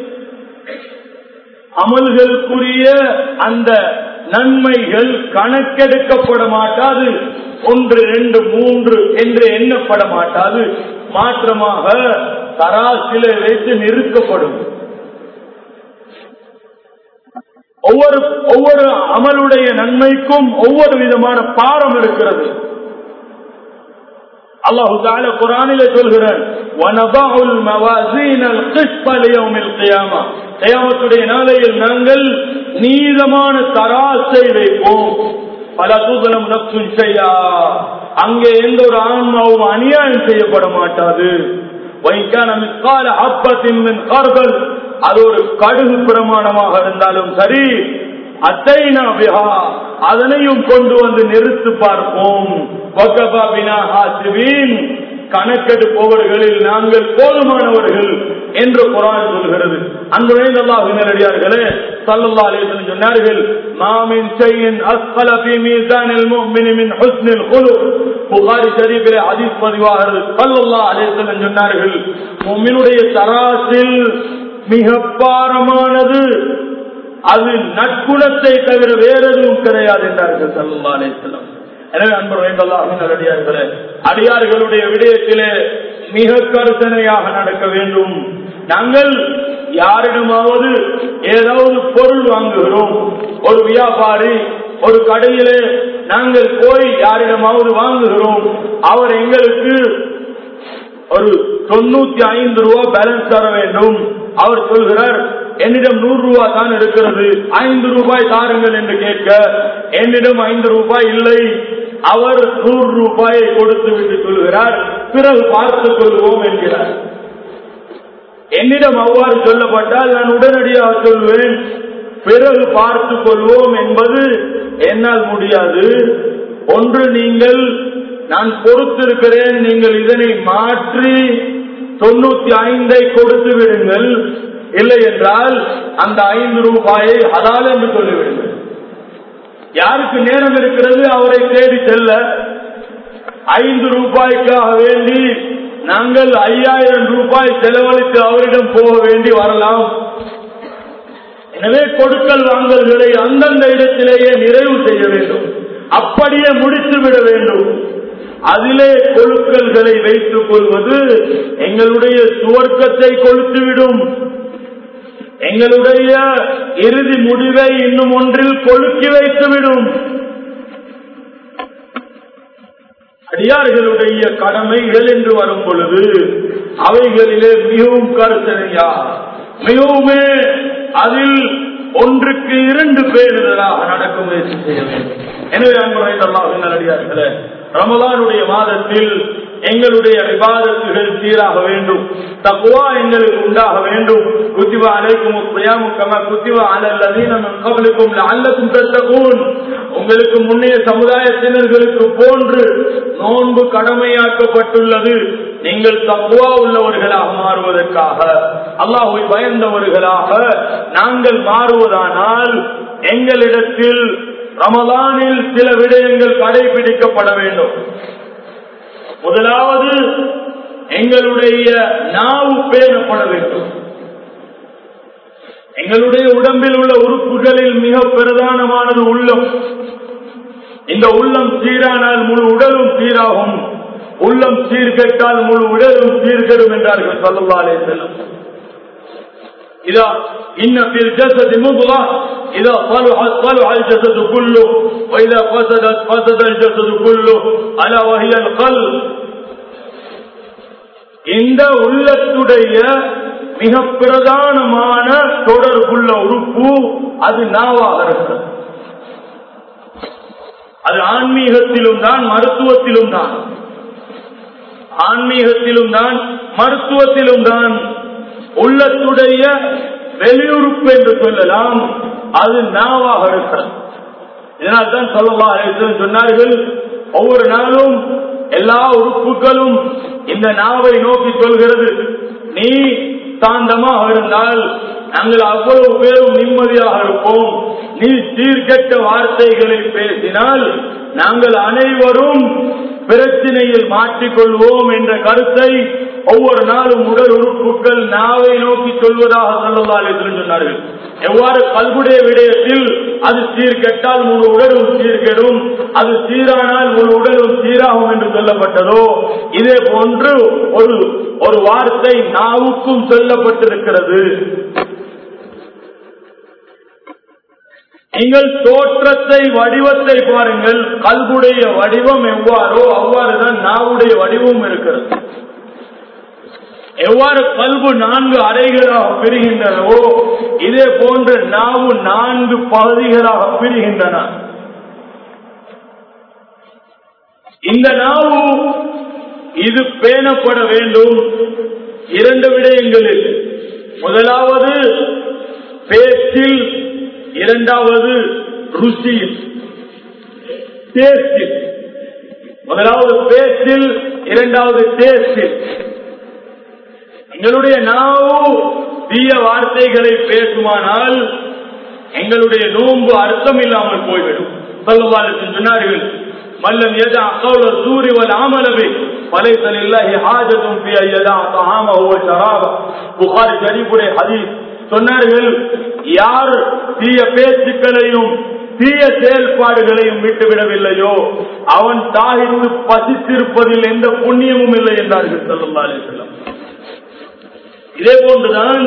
அமல்களுக்குரிய அந்த நன்மைகள் கணக்கெடுக்கப்பட மாட்டாது ஒன்று ரெண்டு மூன்று என்று எண்ணப்பட மாட்டாது மாற்றமாக தராசில வைத்து நிறுத்தப்படும் ஒவ்வொரு ஒவ்வொரு அமலுடைய நன்மைக்கும் ஒவ்வொரு விதமான பாரம் இருக்கிறது அல்லாஹு தால குரானிலே சொல்கிறான் வனபாஉல் மவாசீனல் கிஸ்ப லியௌமில் கியாமா கியாமத்துடைய நாளையில் நாங்கள் நீதமான தராசை வைப்போம் பல தூதலம் நப்சுன் செய்யா அங்கே எந்த ஒரு ஆன்மாவும் அநியாயம் செய்யப்பட மாட்டாது வைக்கான மிக்கால அப்பத்தின் மின் கார்கள் அது ஒரு கடுகு பிரமாணமாக இருந்தாலும் சரி அத்தைனா பிஹா அதனையும் கொண்டு வந்து நிறுத்து பார்ப்போம் வகபா பினா ஹாசிபீன் கணக்கெடுப்பவர்களில் நாங்கள் போதுமானவர்கள் என்று குரான் சொல்கிறது அந்த அல்லாஹ் நேரடியார்களே சல்லல்லா அலைஹி சொன்னார்கள் மாமின் ஷைஇன் அஸ்கல ஃபீ மீசானில் முஃமினி மின் ஹுஸ்னில் குலுக் புகாரி ஷரீஃபிலே ஹதீஸ் பதிவாகிறது சல்லல்லா அலைஹி வஸல்லம் சொன்னார்கள் முஃமினுடைய தராசில் மிக பாரமானது அது நற்குணத்தை தவிர வேற எதுவும் கிடையாது என்றார்கள் சல்லல்லா அலைஹி எனவே அன்பர் வேண்டல்லாஹின் அடியார்களே அடியார்களுடைய விடயத்திலே மிக கருத்தனையாக நடக்க வேண்டும் நாங்கள் யாரிடமாவது ஏதாவது பொருள் வாங்குகிறோம் ஒரு வியாபாரி ஒரு கடையிலே நாங்கள் போய் யாரிடமாவது வாங்குகிறோம் அவர் எங்களுக்கு ஒரு தொண்ணூத்தி ஐந்து ரூபா பேலன்ஸ் தர வேண்டும் அவர் சொல்கிறார் என்னிடம் நூறு ரூபாய் தான் இருக்கிறது ஐந்து ரூபாய் தாருங்கள் என்று கேட்க என்னிடம் ஐந்து ரூபாய் இல்லை அவர் நூறு ரூபாயை கொடுத்து விட்டு சொல்கிறார் பிறகு பார்த்துக் கொள்வோம் என்கிறார் என்னிடம் அவ்வாறு சொல்லப்பட்டால் நான் உடனடியாக சொல்வேன் பிறகு பார்த்துக் கொள்வோம் என்பது என்னால் முடியாது ஒன்று நீங்கள் நான் பொறுத்திருக்கிறேன் நீங்கள் இதனை மாற்றி தொண்ணூத்தி ஐந்தை கொடுத்து விடுங்கள் இல்லை என்றால் அந்த ஐந்து ரூபாயை ஹலால் என்று சொல்லிவிடுங்கள் யாருக்கு நேரம் இருக்கிறது அவரை தேடி செல்ல ஐந்து ரூபாய்க்காக வேண்டி நாங்கள் ஐயாயிரம் ரூபாய் செலவழித்து அவரிடம் போக வேண்டி வரலாம் எனவே கொடுக்கல் வாங்கல்களை அந்தந்த இடத்திலேயே நிறைவு செய்ய வேண்டும் அப்படியே முடித்து விட வேண்டும் அதிலே கொழுக்கல்களை வைத்துக் கொள்வது எங்களுடைய சுவர்க்கத்தை கொளுத்துவிடும் எங்களுடைய இறுதி முடிவை இன்னும் ஒன்றில் கொழுக்கி வைத்துவிடும் அடியார்களுடைய கடமைகள் என்று வரும் பொழுது அவைகளிலே மிகவும் கருத்தனையா மிகவுமே அதில் ஒன்றுக்கு இரண்டு பேருதலாக நடக்க முயற்சி செய்ய வேண்டும் எனவே அன்புரைந்த அடியார்களே ரமலானுடைய மாதத்தில் எங்களுடைய விவாதத்துகள் சீராக வேண்டும் தக்குவா எங்களுக்கு உண்டாக வேண்டும் குத்திவா அலைக்கும் கம குத்திவா அலல்லதீனம் கபலுக்கும் அல்லக்கும் தத்தகூன் உங்களுக்கு முன்னைய சமுதாயத்தினர்களுக்கு போன்று நோன்பு கடமையாக்கப்பட்டுள்ளது நீங்கள் தக்குவா உள்ளவர்களாக மாறுவதற்காக அல்லாஹை பயந்தவர்களாக நாங்கள் மாறுவதானால் எங்களிடத்தில் ரமலானில் சில விடயங்கள் கடைபிடிக்கப்பட வேண்டும் முதலாவது எங்களுடைய நாவு பேணப்பட வேண்டும் எங்களுடைய உடம்பில் உள்ள உறுப்புகளில் மிக பிரதானமானது உள்ளம் இந்த உள்ளம் சீரானால் முழு உடலும் சீராகும் உள்ளம் சீர்கெட்டால் முழு உடலும் சீர்கெடும் என்றார்கள் சொல்லலாலே செல்லும் إذا إن في الجسد مضغة إذا صلحت صلح الجسد كله وإذا فسدت فسد الجسد كله ألا وهي القلب இந்த உள்ளத்துடைய மிக பிரதானமான தொடர்புள்ள உறுப்பு அது நாவாக இருக்கிறது அது ஆன்மீகத்திலும் தான் மருத்துவத்திலும் தான் ஆன்மீகத்திலும் தான் மருத்துவத்திலும் தான் உள்ளத்துடைய வெளியுறுப்பு என்று சொல்லலாம் அது நாவாக இருக்கிறது இதனால் தான் சொல்லவா சொன்னார்கள் ஒவ்வொரு நாளும் எல்லா உறுப்புகளும் இந்த நாவை நோக்கி சொல்கிறது நீ சாந்தமாக இருந்தால் நாங்கள் அவ்வளவு பேரும் நிம்மதியாக இருப்போம் நீ சீர்கெட்ட வார்த்தைகளை பேசினால் நாங்கள் அனைவரும் பிரச்சனையில் மாற்றிக்கொள்வோம் என்ற கருத்தை ஒவ்வொரு நாளும் உடல் உறுப்புகள் நாவை நோக்கி சொல்வதாக சொல்லவாலே சொன்னார்கள் எவ்வாறு கல்குடைய விடயத்தில் அது சீர்கெட்டால் முழு உடலும் சீர்கெடும் அது சீரானால் முழு உடலும் சீராகும் என்று சொல்லப்பட்டதோ இதே போன்று ஒரு ஒரு வார்த்தை நாவுக்கும் சொல்லப்பட்டிருக்கிறது நீங்கள் தோற்றத்தை வடிவத்தை பாருங்கள் கல்குடைய வடிவம் எவ்வாறோ அவ்வாறுதான் நாவுடைய வடிவம் இருக்கிறது எவ்வாறு கல்பு நான்கு அறைகளாக பிரிகின்றனவோ இதே போன்று நாவு நான்கு பகுதிகளாக பிரிகின்றன இந்த நாவு இது பேணப்பட வேண்டும் இரண்டு விடயங்களில் முதலாவது பேச்சில் இரண்டாவது ருசியில் டேஸ்டில் முதலாவது பேச்சில் இரண்டாவது டேஸ்டில் எங்களுடைய நாவு தீய வார்த்தைகளை பேசுமானால் எங்களுடைய நோன்பு அர்த்தம் இல்லாமல் போய்விடும் சொல்லுவாரு சொன்னார்கள் மல்லம் எதா கௌல சூரி வல் ஆமலவை பலைசல் இல்லாஹி ஹாஜதும் பி ஐயதா தஹாம ஹுவ ஷராப புகாரி ஷரீஃபுடைய ஹதீஸ் சொன்னார்கள் யார் தீய பேச்சுக்களையும் தீய செயல்பாடுகளையும் விட்டுவிடவில்லையோ அவன் தாகித்து பசித்திருப்பதில் எந்த புண்ணியமும் இல்லை என்றார்கள் சல்லா அலிசல்லாம் இதே போன்றுதான்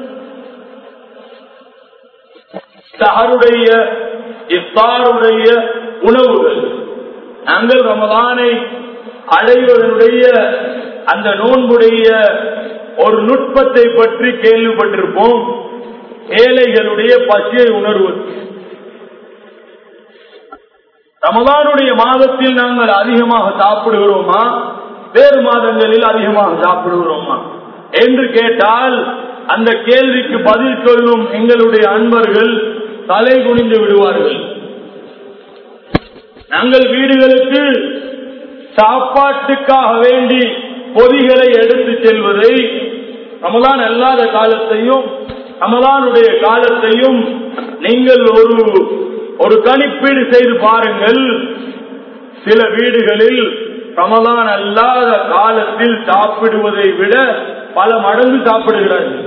சஹருடைய இஃப்தாருடைய உணவுகள் நாங்கள் ரமதானை அடைவதனுடைய அந்த நோன்புடைய ஒரு நுட்பத்தை பற்றி கேள்விப்பட்டிருப்போம் ஏழைகளுடைய பசியை உணர்வது ரமதானுடைய மாதத்தில் நாங்கள் அதிகமாக சாப்பிடுகிறோமா வேறு மாதங்களில் அதிகமாக சாப்பிடுகிறோமா என்று கேட்டால் அந்த கேள்விக்கு பதில் சொல்லும் எங்களுடைய அன்பர்கள் தலை குனிந்து விடுவார்கள் நாங்கள் வீடுகளுக்கு சாப்பாட்டுக்காக வேண்டி பொதிகளை எடுத்து செல்வதை ரமலான் அல்லாத காலத்தையும் ரமலானுடைய காலத்தையும் நீங்கள் ஒரு ஒரு கணிப்பீடு செய்து பாருங்கள் சில வீடுகளில் ரமலான் அல்லாத காலத்தில் சாப்பிடுவதை விட பல மடங்கு சாப்பிடுகிறார்கள்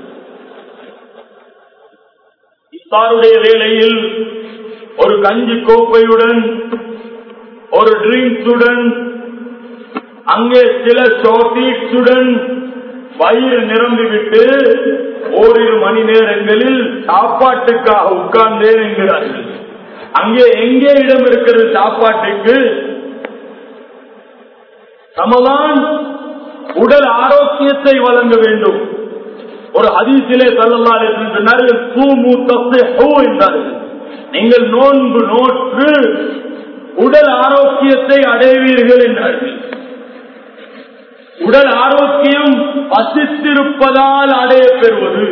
இத்தாருடைய வேளையில் ஒரு கஞ்சி கோப்பையுடன் ஒரு ட்ரிங்க்ஸுடன் அங்கே சில சாக்லேட்ஸுடன் வயிறு நிரம்பிவிட்டு ஓரிரு மணி நேரங்களில் சாப்பாட்டுக்காக உட்கார்ந்தேன் என்கிறார்கள் அங்கே எங்கே இடம் இருக்கிறது சாப்பாட்டுக்கு ரமலான் உடல் ஆரோக்கியத்தை வழங்க வேண்டும் ஒரு அதிசிலே சொல்லலாம் என்று சொன்னார்கள் தூமு தப்பு ஹோ என்றார்கள் நீங்கள் நோன்பு நோற்று உடல் ஆரோக்கியத்தை அடைவீர்கள் என்றார்கள் உடல் ஆரோக்கியம் பசித்திருப்பதால் அடைய பெறுவது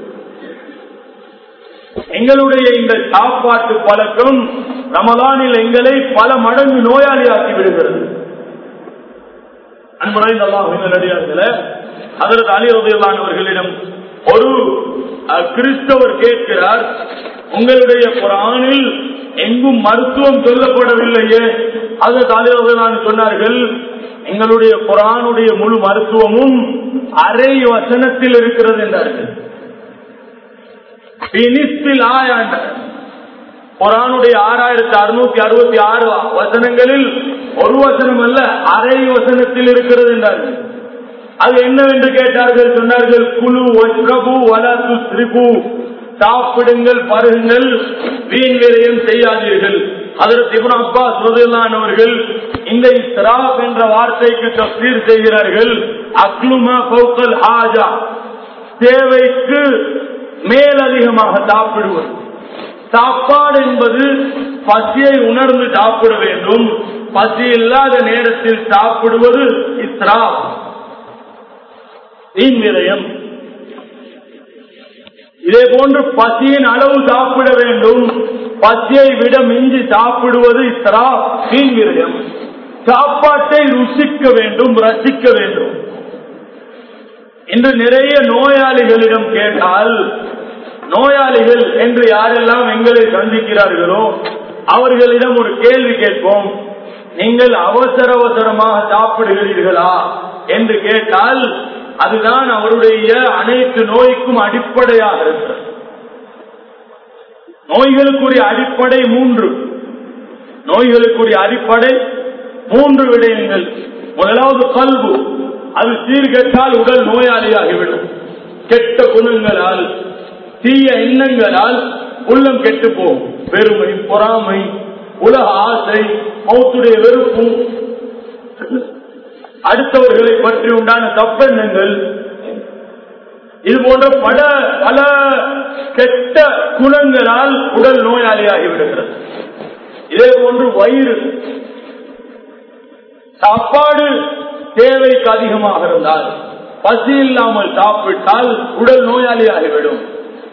எங்களுடைய இந்த சாப்பாட்டு பழக்கம் ரமலானில் எங்களை பல மடங்கு நோயாளியாக்கி விடுகிறது அன்புரை நல்லா நடிகார்கள அதற்கு அலிரதையிலானவர்களிடம் ஒரு கிறிஸ்தவர் கேட்கிறார் உங்களுடைய குரானில் எங்கும் மருத்துவம் சொல்லப்படவில்லையே அதற்கு அலிரதையிலான சொன்னார்கள் எங்களுடைய குரானுடைய முழு மருத்துவமும் அரை வசனத்தில் இருக்கிறது என்றார்கள் குரானுடைய ஆறாயிரத்தி அறுநூத்தி அறுபத்தி ஆறு வசனங்களில் ஒரு வசனம் அல்ல அரை வசனத்தில் இருக்கிறது என்றார்கள் அது என்னவென்று கேட்டார்கள் சொன்னார்கள் குழு ஒற்றபு வலத்து திரிபு சாப்பிடுங்கள் பருகுங்கள் வீண் விரயம் செய்யாதீர்கள் அதற்கு இவன் அப்பா சுரதில்லானவர்கள் இந்த இஸ்ராப் என்ற வார்த்தைக்கு தப்சீர் செய்கிறார்கள் அக்லுமா பௌக்கல் ஹாஜா தேவைக்கு மேலதிகமாக சாப்பிடுவது சாப்பாடு என்பது பசியை உணர்ந்து சாப்பிட வேண்டும் பசி இல்லாத நேரத்தில் சாப்பிடுவது இஸ்ராப் வீண் விரயம் இதே போன்று பசியின் அளவு சாப்பிட வேண்டும் பசியை விட மிஞ்சி சாப்பிடுவது இஸ்ரா வீண் விரயம் சாப்பாட்டை ருசிக்க வேண்டும் ரசிக்க வேண்டும் இன்று நிறைய நோயாளிகளிடம் கேட்டால் நோயாளிகள் என்று யாரெல்லாம் எங்களை சந்திக்கிறார்களோ அவர்களிடம் ஒரு கேள்வி கேட்போம் நீங்கள் அவசர அவசரமாக சாப்பிடுகிறீர்களா என்று கேட்டால் அதுதான் அவருடைய அனைத்து நோய்க்கும் அடிப்படையாக இருக்கிறது நோய்களுக்குரிய அடிப்படை மூன்று நோய்களுக்குரிய அடிப்படை மூன்று விடயங்கள் முதலாவது கல்வு அது சீர்கெட்டால் உடல் நோயாளியாகிவிடும் கெட்ட குணங்களால் தீய எண்ணங்களால் உள்ளம் கெட்டு போகும் பெருமை பொறாமை உலக ஆசை மௌத்துடைய வெறுப்பும் அடுத்தவர்களை பற்றி உண்டான தப்பெண்ணங்கள் இது போன்ற பல பல கெட்ட குணங்களால் உடல் நோயாளியாகி விடுகிறது இதே போன்று வயிறு சாப்பாடு தேவைக்கு அதிகமாக இருந்தால் பசி இல்லாமல் சாப்பிட்டால் உடல் நோயாளியாகிவிடும்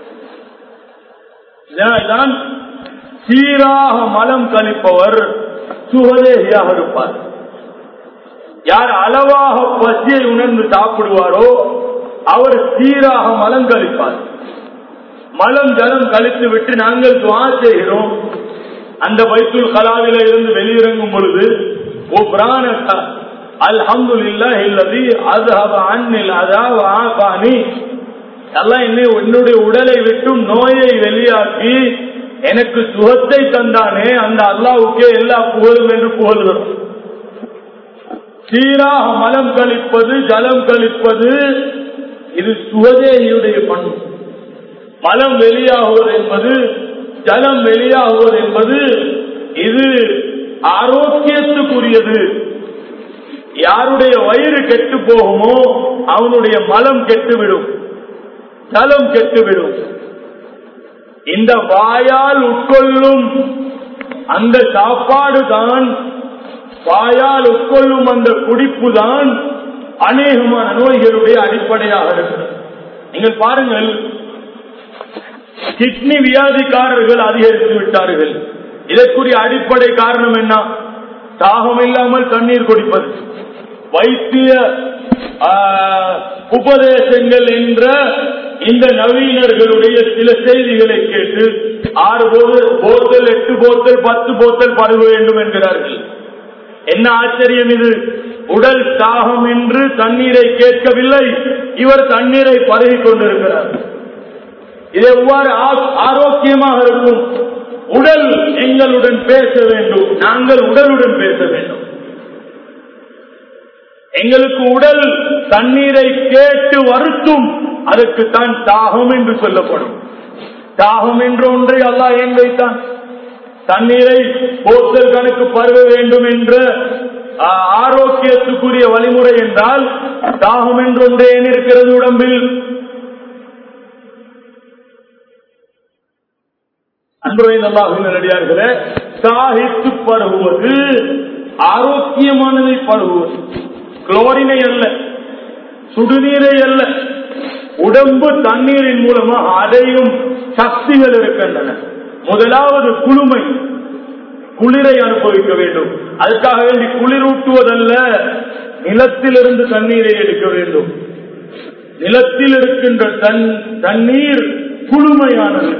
இதனால்தான் சீராக மலம் கழிப்பவர் சுகதேகியாக இருப்பார் யார் அளவாக பசியை உணர்ந்து சாப்பிடுவாரோ அவர் சீராக மலம் கழிப்பார் மலம் ஜலம் கழித்து விட்டு நாங்கள் துவா செய்கிறோம் அந்த வைத்துல் கலாவில இருந்து வெளியிறங்கும் பொழுது ஓ பிராண அல்ஹம்து இல்லதி அதுஹப அன்னில் அதாவது ஆபானி எல்லாம் என்னை என்னுடைய உடலை விட்டும் நோயை வெளியாக்கி எனக்கு சுகத்தை தந்தானே அந்த அல்லாவுக்கே எல்லா புகழும் என்று புகழ்கிறோம் சீராக மலம் கழிப்பது ஜலம் கழிப்பது இது சுகதேகியுடைய பண்பு மலம் வெளியாகுவது என்பது ஜலம் வெளியாகுவது என்பது இது ஆரோக்கியத்துக்குரியது யாருடைய வயிறு கெட்டு போகுமோ அவனுடைய மலம் கெட்டுவிடும் ஜலம் கெட்டுவிடும் இந்த வாயால் உட்கொள்ளும் அந்த சாப்பாடு தான் வாயால் உட்கொள்ளும் அந்த குடிப்பு தான் அநேகமான நோய்களுடைய அடிப்படையாக இருக்கிறது நீங்கள் பாருங்கள் கிட்னி வியாதிக்காரர்கள் அதிகரித்து விட்டார்கள் இதற்குரிய அடிப்படை காரணம் என்ன தாகம் இல்லாமல் தண்ணீர் குடிப்பது வைத்திய உபதேசங்கள் என்ற இந்த நவீனர்களுடைய சில செய்திகளை கேட்டு ஆறு போத்தல் எட்டு போத்தல் பத்து போத்தல் பருக வேண்டும் என்கிறார்கள் என்ன ஆச்சரியம் இது உடல் தாகம் என்று தண்ணீரை கேட்கவில்லை இவர் தண்ணீரை பருகிக் கொண்டிருக்கிறார் இது எவ்வாறு ஆரோக்கியமாக இருக்கும் உடல் எங்களுடன் பேச வேண்டும் நாங்கள் உடலுடன் பேச வேண்டும் எங்களுக்கு உடல் தண்ணீரை கேட்டு வருத்தும் அதற்கு தான் தாகம் என்று சொல்லப்படும் தாகம் என்று ஒன்றை அல்லாஹ் ஏன் வைத்தான் தண்ணீரை போத்தல் கணக்கு பருவ வேண்டும் என்ற ஆரோக்கியத்துக்குரிய வழிமுறை என்றால் தாகம் என்று ஒன்றே ஏன் இருக்கிறது உடம்பில் அன்புரை நல்லாகுங்களே சாகித்து பருகுவது ஆரோக்கியமானதை பருகுவது குளோரினை அல்ல சுடுநீரை அல்ல உடம்பு தண்ணீரின் மூலமாக அடையும் சக்திகள் இருக்கின்றன முதலாவது குளுமை குளிரை அனுபவிக்க வேண்டும் அதுக்காக வேண்டி குளிரூட்டுவதல்ல நிலத்திலிருந்து தண்ணீரை எடுக்க வேண்டும் நிலத்தில் இருக்கின்ற தண்ணீர் குளுமையானது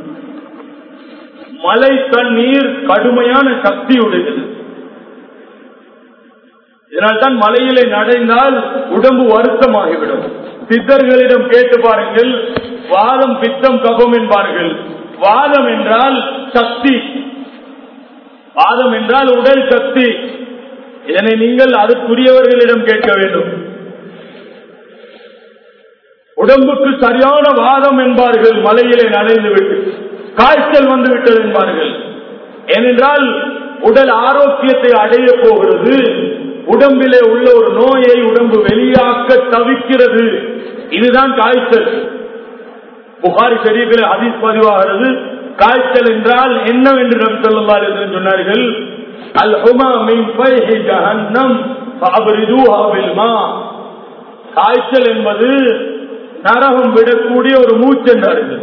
மழை தண்ணீர் கடுமையான சக்தியுடையது இதனால்தான் மலையிலே நடைந்தால் உடம்பு வருத்தமாகிவிடும் சித்தர்களிடம் கேட்டு பாருங்கள் வாதம் பித்தம் கபம் என்பார்கள் வாதம் என்றால் சக்தி வாதம் என்றால் உடல் சக்தி இதனை நீங்கள் அதுக்குரியவர்களிடம் கேட்க வேண்டும் உடம்புக்கு சரியான வாதம் என்பார்கள் மலையிலே நனைந்து விட்டு காய்ச்சல் வந்து விட்டது என்பார்கள் ஏனென்றால் உடல் ஆரோக்கியத்தை அடைய போகிறது உடம்பிலே உள்ள ஒரு நோயை உடம்பு வெளியாக்க தவிக்கிறது இதுதான் காய்ச்சல் புகாரி ஷரீஃபில் ஹதீஸ் பதிவாகிறது காய்ச்சல் என்றால் என்னவென்று நம் சொல்லுவார் என்று சொன்னார்கள் அல் ஹுமா மின் ஃபைஹி ஜஹன்னம் ஃபஅப்ரிதுஹா பில் மா காய்ச்சல் என்பது நரகம் விடக்கூடிய ஒரு மூச்சு என்றார்கள்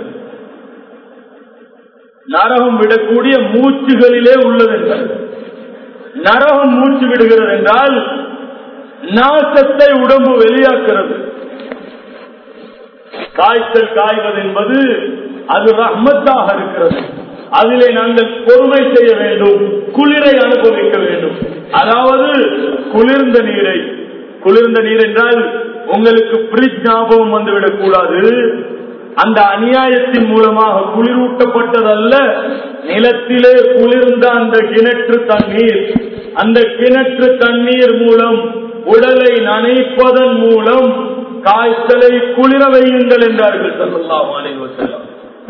நரகம் விடக்கூடிய மூச்சுகளிலே உள்ளது என்றார்கள் நரகம் மூச்சு விடுகிறது என்றால் நாசத்தை உடம்பு வெளியாக்குறது காய்ச்சல் காய்வது என்பது அது ரஹ்மத்தாக இருக்கிறது அதிலே நாங்கள் பொறுமை செய்ய வேண்டும் குளிரை அனுபவிக்க வேண்டும் அதாவது குளிர்ந்த நீரை குளிர்ந்த நீர் என்றால் உங்களுக்கு பிரிட்ஜ் ஞாபகம் வந்துவிடக் கூடாது அந்த அநியாயத்தின் மூலமாக குளிரூட்டப்பட்டதல்ல நிலத்திலே குளிர்ந்த அந்த கிணற்று தண்ணீர் அந்த கிணற்று தண்ணீர் மூலம் உடலை நனைப்பதன் மூலம் காய்ச்சலை குளிர வையுங்கள் என்றார்கள் சல்லல்லாஹு அலைஹி வஸல்லம்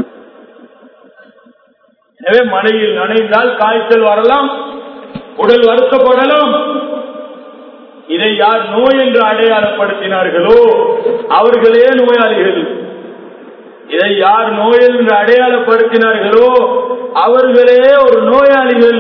எனவே மழையில் நனைந்தால் காய்ச்சல் வரலாம் உடல் வருத்தப்படலாம் இதை யார் நோய் என்று அடையாளப்படுத்தினார்களோ அவர்களே நோயாளிகள் இதை யார் நோய் என்று அடையாளப்படுத்தினார்களோ அவர்களே ஒரு நோயாளிகள்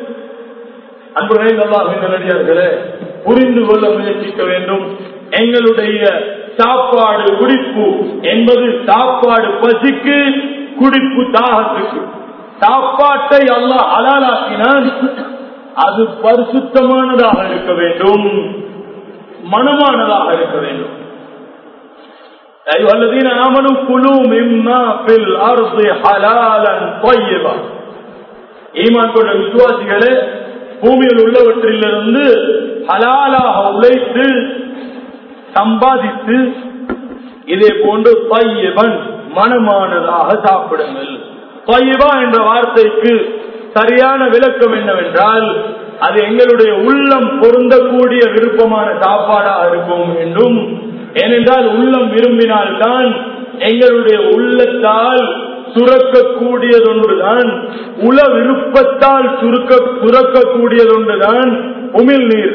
அன்புகளே புரிந்து கொள்ள முயற்சிக்க வேண்டும் எங்களுடைய சாப்பாடு குடிப்பு என்பது சாப்பாடு பசிக்கு குடிப்பு தாகத்துக்கு சாப்பாட்டை அல்லாஹ் அலாலாக்கினால் அது பரிசுத்தமானதாக இருக்க வேண்டும் மனமானதாக இருக்க வேண்டும் أيها الذين آمنوا كلوا مما في الأرض حلالا طيبا ஈமான் கொண்ட விசுவாசிகளே பூமியில் உள்ளவற்றிலிருந்து ஹலாலாக உழைத்து சம்பாதித்து இதே போன்று பையவன் மனமானதாக சாப்பிடுங்கள் பையவா என்ற வார்த்தைக்கு சரியான விளக்கம் என்னவென்றால் அது எங்களுடைய உள்ளம் பொருந்தக்கூடிய விருப்பமான சாப்பாடாக இருக்கும் என்றும் ஏனென்றால் உள்ளம் விரும்பினால்தான் எங்களுடைய உள்ளத்தால் சுரக்கக்கூடியதொன்றுதான் உல விருப்பத்தால் சுருக்க சுரக்கக்கூடியதொன்றுதான் உமிழ் நீர்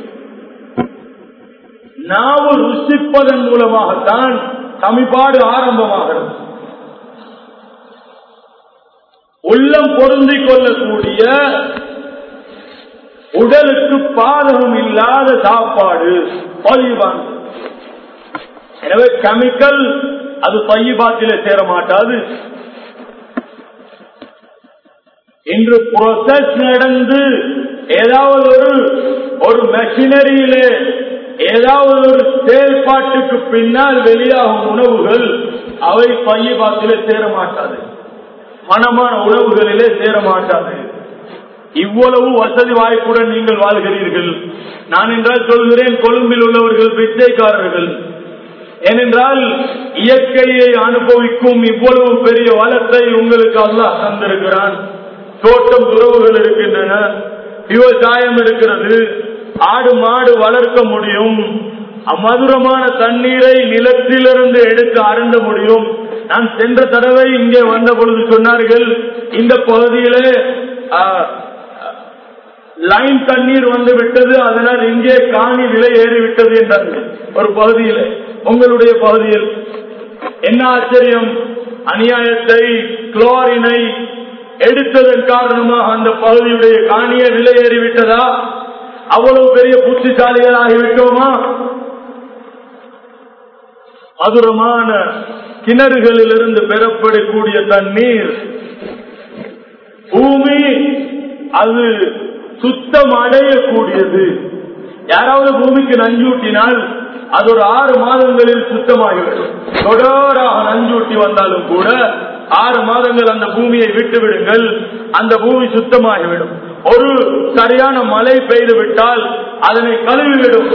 நாவு ருசிப்பதன் மூலமாகத்தான் சமிபாடு ஆரம்பமாகிறது உள்ளம் பொருந்திக் கொள்ளக்கூடிய உடலுக்கு பாதகம் இல்லாத சாப்பாடு பழிவான் எனவே கெமிக்கல் அது பையபாத்தில சேர மாட்டாது இன்று ப்ரோசஸ் நடந்து ஏதாவது ஒரு ஒரு மெஷினரியிலே ஏதாவது ஒரு செயல்பாட்டுக்கு பின்னால் வெளியாகும் உணவுகள் அவை பையபாத்தில சேர மாட்டாது மனமான உணவுகளிலே சேர மாட்டாது இவ்வளவு வசதி வாய்ப்புடன் நீங்கள் வாழ்கிறீர்கள் நான் என்றால் சொல்கிறேன் கொழும்பில் உள்ளவர்கள் பிச்சைக்காரர்கள் ஏனென்றால் இயற்கையை அனுபவிக்கும் இவ்வளவு பெரிய வளத்தை உங்களுக்கு அல்லாஹ் தந்திருக்கிறான் தோட்டம் துறவுகள் இருக்கின்றன விவசாயம் இருக்கிறது ஆடு மாடு வளர்க்க முடியும் மதுரமான தண்ணீரை நிலத்திலிருந்து எடுத்து அருந்த முடியும் நான் சென்ற தடவை இங்கே வந்த பொழுது சொன்னார்கள் இந்த பகுதியிலே லைன் தண்ணீர் வந்து விட்டது அதனால் இங்கே காணி விலை ஏறிவிட்டது என்றார்கள் ஒரு பகுதியில் உங்களுடைய பகுதியில் என்ன ஆச்சரியம் அநியாயத்தை குளோரினை எடுத்ததன் காரணமாக அந்த பகுதியுடைய காணிய விலை ஏறிவிட்டதா அவ்வளவு பெரிய புத்திசாலிகள் ஆகிவிட்டோமா மதுரமான கிணறுகளில் இருந்து பெறப்படக்கூடிய தண்ணீர் பூமி அது சுத்தம் அடையக்கூடியது யாராவது பூமிக்கு நஞ்சூட்டினால் அது ஒரு ஆறு மாதங்களில் சுத்தமாகிவிடும் தொடராக நஞ்சூட்டி வந்தாலும் கூட ஆறு மாதங்கள் அந்த பூமியை விட்டு விடுங்கள் அந்த பூமி சுத்தமாகிவிடும் ஒரு சரியான மழை பெய்து விட்டால் அதனை கழுவிவிடும்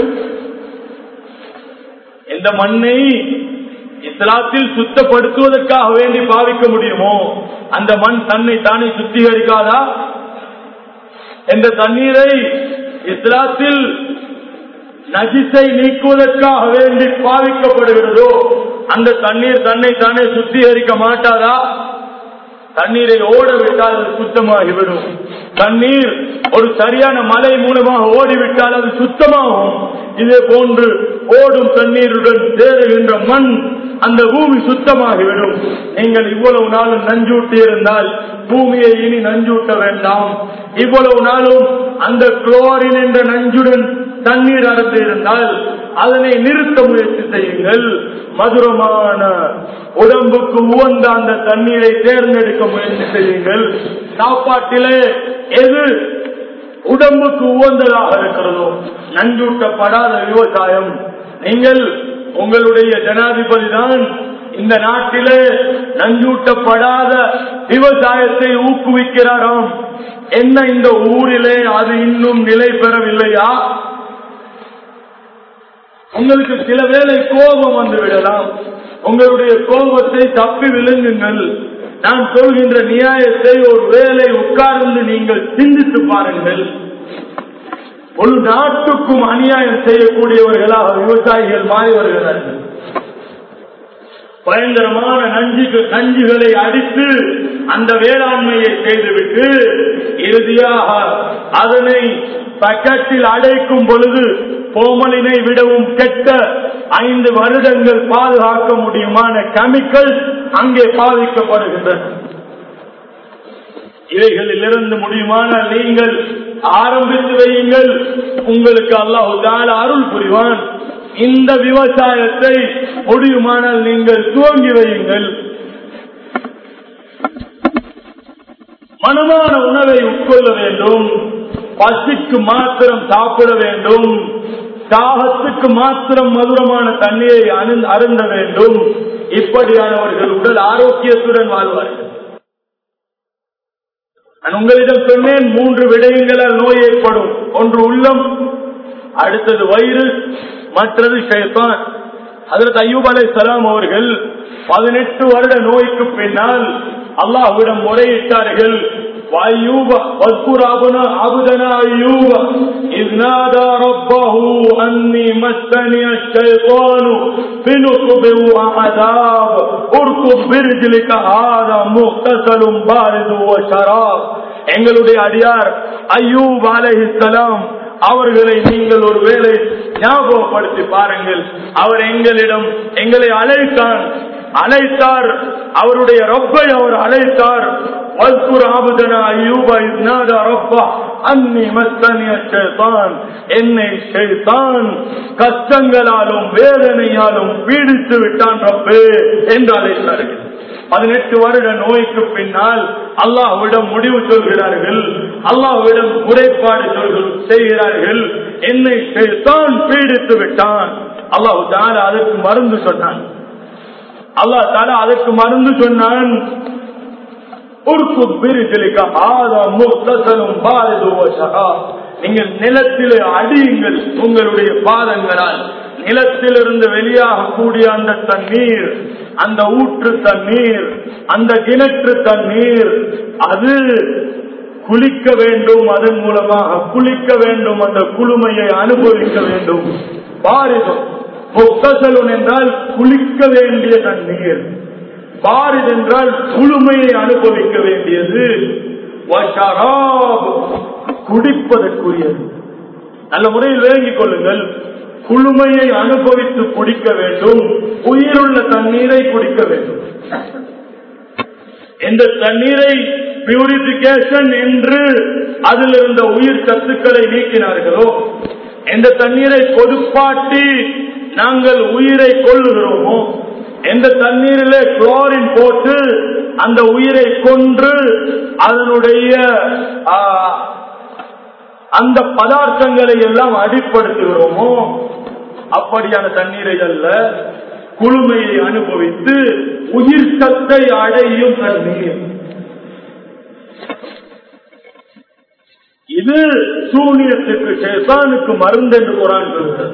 எந்த மண்ணை இஸ்லாத்தில் சுத்தப்படுத்துவதற்காக வேண்டி பாவிக்க முடியுமோ அந்த மண் தன்னை தானே சுத்திகரிக்காதா என்ற தண்ணீரை இஸ்லாத்தில் நஜிசை நீக்குவதற்காக வேண்டி பாவிக்கப்படுகிறதோ அந்த தண்ணீர் தன்னை தானே சுத்திகரிக்க மாட்டாதா தண்ணீரை ஓட விட்டால் அது சுத்தமாகிவிடும் தண்ணீர் ஒரு சரியான மலை மூலமாக ஓடிவிட்டால் அது சுத்தமாகும் இதே போன்று ஓடும் தண்ணீருடன் சேருகின்ற மண் அந்த பூமி சுத்தமாகிவிடும் நீங்கள் இவ்வளவு நாளும் நஞ்சூட்டி இருந்தால் பூமியை இனி நஞ்சூட்ட வேண்டாம் இவ்வளவு நாளும் அந்த குளோரின் என்ற நஞ்சுடன் தண்ணீர் அறந்து இருந்தால் அதனை நிறுத்த முயற்சி செய்யுங்கள் மதுரமான உடம்புக்கு உவந்த அந்த தண்ணீரை தேர்ந்தெடுக்க முயற்சி செய்யுங்கள் சாப்பாட்டிலே எது உடம்புக்கு உவந்ததாக இருக்கிறதோ நஞ்சூட்டப்படாத விவசாயம் நீங்கள் உங்களுடைய ஜனாதிபதி தான் இந்த நாட்டிலே நஞ்சூட்டப்படாத விவசாயத்தை ஊக்குவிக்கிறாராம் என்ன இந்த ஊரிலே அது இன்னும் நிலை பெறவில்லையா உங்களுக்கு சில வேளை கோபம் வந்து விடலாம் உங்களுடைய கோபத்தை தப்பி விழுங்குங்கள் நான் சொல்கின்ற நியாயத்தை ஒரு வேளை உட்கார்ந்து நீங்கள் சிந்தித்து பாருங்கள் ஒரு நாட்டுக்கும் அநியாயம் செய்யக்கூடியவர்களாக விவசாயிகள் மாறி வருகிறார்கள் பயங்கரமான நஞ்சுக்கு நஞ்சுகளை அடித்து அந்த வேளாண்மையை செய்துவிட்டு இறுதியாக அதனை பக்கத்தில் அடைக்கும் பொழுது கோமலினை விடவும் கெட்ட ஐந்து வருடங்கள் பாதுகாக்க முடியுமான கெமிக்கல் அங்கே பாதிக்கப்படுகின்றன இவைகளிலிருந்து முடியுமான நீங்கள் ஆரம்பித்து வையுங்கள் உங்களுக்கு அல்லாஹு தால அருள் புரிவான் இந்த விவசாயத்தை முடியுமானால் நீங்கள் துவங்கி வையுங்கள் மனமான உணவை உட்கொள்ள வேண்டும் பசிக்கு மாத்திரம் சாப்பிட வேண்டும் தாகத்துக்கு மாத்திரம் மதுரமான தண்ணீரை அருந்த- அருந்த வேண்டும் இப்படியானவர்கள் உடல் ஆரோக்கியத்துடன் வாழ்வார்கள் நான் உங்களிடம் சொன்னேன் மூன்று விடயங்களால் நோய் ஏற்படும் ஒன்று உள்ளம் அடுத்தது வயிறு மற்றது ஷைத்தான் அதற்கு ஐயூப் அலை சலாம் அவர்கள் பதினெட்டு வருட நோய்க்கு பின்னால் அல்லாஹ்விடம் முறையிட்டார்கள் وأيوب واذكر عبدنا عبدنا أيوب إذ نادى ربه أني مسني الشيطان بنصب وعذاب اركض برجلك هذا مغتسل بارد وشراب எங்களுடைய அடியார் ஐயூப் அலைஹிஸ்ஸலாம் அவர்களை நீங்கள் ஒரு வேளை ஞாபகப்படுத்தி பாருங்கள் அவர் எங்களிடம் எங்களை அழைத்தான் அழைத்தார் அவருடைய ரப்பை அவர் அழைத்தார் واذكر عبدنا أيوب إذ نادى ربه أني مسني الشيطان என்னை ஷைத்தான் கஷ்டங்களாலும் வேதனையாலும் பீடித்து விட்டான் ரப்பே என்று அழைத்தார்கள் பதினெட்டு வருட நோய்க்கு பின்னால் அல்லாஹ்விடம் முடிவு சொல்கிறார்கள் அல்லாஹ்விடம் முறைப்பாடு சொல்கள் செய்கிறார்கள் என்னை ஷைத்தான் பீடித்து விட்டான் அல்லாஹ் தாலா அதற்கு மருந்து சொன்னான் அல்லாஹ் தாலா அதற்கு மருந்து சொன்னான் நீங்கள் நிலத்திலே அடியுங்கள் உங்களுடைய பாதங்களால் நிலத்திலிருந்து வெளியாகக்கூடிய அந்த தண்ணீர் அந்த ஊற்று தண்ணீர் அந்த கிணற்று தண்ணீர் அது குளிக்க வேண்டும் அதன் மூலமாக குளிக்க வேண்டும் அந்த குளுமையை அனுபவிக்க வேண்டும் பாரிதம் முக்தசலுன் என்றால் குளிக்க வேண்டிய தண்ணீர் பாரித் என்றால் குளுமையை அனுபவிக்க வேண்டியது வஷராப், குடிப்பதற்குரியது நல்ல முறையில் விளங்கிக் கொள்ளுங்கள் குளுமையை அனுபவித்து குடிக்க வேண்டும் உயிருள்ள தண்ணீரை குடிக்க வேண்டும் இந்த தண்ணீரை பியூரிபிகேஷன் என்று அதில் இருந்த உயிர் சத்துக்களை நீக்கினார்களோ எந்த தண்ணீரை பொதுப்பாட்டி நாங்கள் உயிரை கொள்ளுகிறோமோ எந்த தண்ணீரிலே குளோரின் போட்டு அந்த உயிரை கொன்று அதனுடைய ஆ, அந்த பதார்த்தங்களை எல்லாம் அடிப்படுத்துகிறோமோ அப்படியான தண்ணீரை அல்ல குளுமையை அனுபவித்து உயிர் சத்தை அடையும் தண்ணீர் இது சூனியத்துக்கு ஷேத்தானுக்கு மருந்து என்று குரான் சொல்கிறது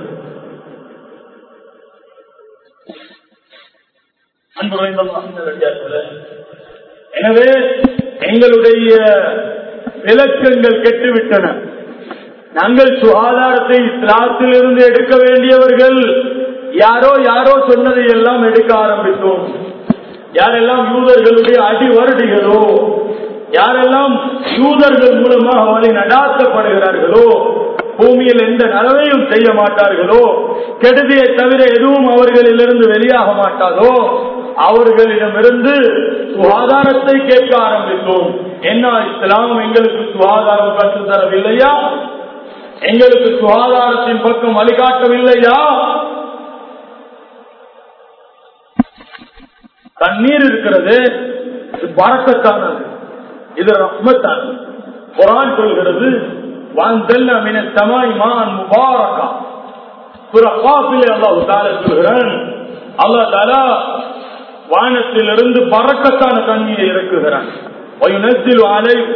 அன்பு நிறைந்த அல்லாஹ்வின் நல்லடியார்களே, எனவே எங்களுடைய விளக்கங்கள் கெட்டுவிட்டன நாங்கள் சுகாதாரத்தை இஸ்லாத்திலிருந்து எடுக்க வேண்டியவர்கள் யாரோ யாரோ சொன்னதை எல்லாம் எடுக்க ஆரம்பித்தோம் யாரெல்லாம் யூதர்களுடைய அடி வருடிகளோ யாரெல்லாம் யூதர்கள் மூலமாக வழி நடாத்தப்படுகிறார்களோ பூமியில் எந்த நலவையும் செய்ய மாட்டார்களோ கெடுதியை தவிர எதுவும் அவர்களிலிருந்து வெளியாக மாட்டாதோ அவர்களிடமிருந்து சுகாதாரத்தை கேட்க ஆரம்பித்தோம் என்ன இஸ்லாம் எங்களுக்கு சுகாதாரம் கற்றுத் தரவில்லையா எங்களுக்கு சுகாதாரத்தின் பக்கம் வழிகாட்டவில்லையா தண்ணீர் இருக்கிறது இது பறக்கத்தானது இது ரஹ்மத்தானது குரான் சொல்கிறது வாந்தல்ல மின சமாய் மான் முபாரக்கா சுர காஃபிலே அல்லாஹ் தால சொல்கிறான் அல்லாஹ் தாலா வானத்திலிருந்து பறக்கத்தான தண்ணீரை இறக்குகிறான் وَيُنَزِّلُ عَلَيْهِ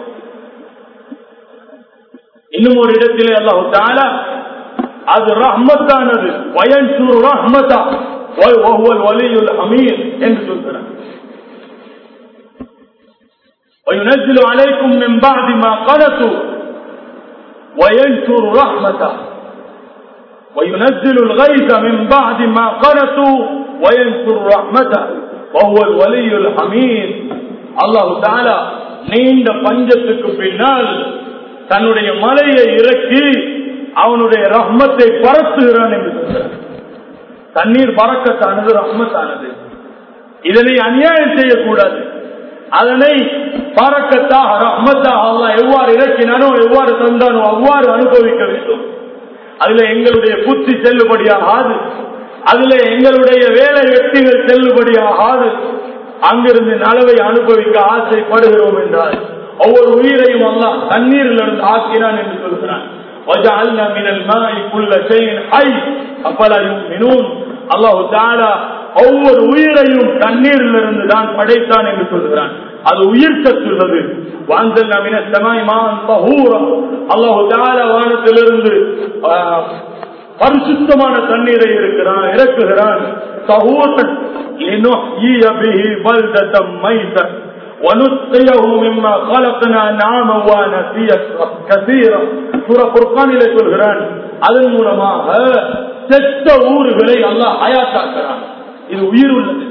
இன்னும் ஒரு இடத்திலே அல்லாஹு தாலா அது ரஹ்மத்தானது வயன்சூர் ரஹ்மதா வஹுவல் வலியுல் ஹமீர் என்று சொல்கிறார் وينزل عليكم من بعد ما قنطوا وينشر رحمته وينزل الغيث من بعد ما قنطوا وينشر رحمته وهو الولي الحميد الله تعالى நீண்ட பஞ்சத்துக்கு பின்னால் தன்னுடைய மலையை இறக்கி அவனுடைய ரஹ்மத்தை பரத்துகிறான் என்று சொல்கிறார் தண்ணீர் பறக்கத்தானது ரஹ்மத்தானது இதனை அநியாயம் செய்யக்கூடாது அதனை பறக்கத்தாக ரஹ்மத்தாக அல்லா எவ்வாறு இறக்கினானோ எவ்வாறு தந்தானோ அவ்வாறு அனுபவிக்க வேண்டும் அதுல எங்களுடைய புத்தி செல்லுபடியாகாது அதுல எங்களுடைய வேலை வெற்றிகள் செல்லுபடியாகாது அங்கிருந்து நலவை அனுபவிக்க ஆசைப்படுகிறோம் என்றால் ஒவ்வொரு உயிரையும் அல்லா தண்ணீரில் இருந்து ஆக்கினான் என்று சொல்கிறான் وجعلنا من الماء كل شيء حي افلا يؤمنون الله تعالى ஒவ்வொரு உயிரையும் தண்ணீரில் இருந்து தான் படைத்தான் என்று சொல்கிறான் அது உயிர் சத்துள்ளது வாஞ்சல் நவீன செமாய்மான் பகூரம் அல்லாஹு தால வானத்திலிருந்து பரிசுத்தமான தண்ணீரை இருக்கிறான் இறக்குகிறான் சகூரன் ونسقيه مما خلقنا نعاما ونسيا كثيرا சூரா குர்கானிலே சொல்கிறான் அதன் மூலமாக செத்த ஊர்களை அல்லாஹ் ஹயாத்தாக்குறான் இது உயிர் உள்ளது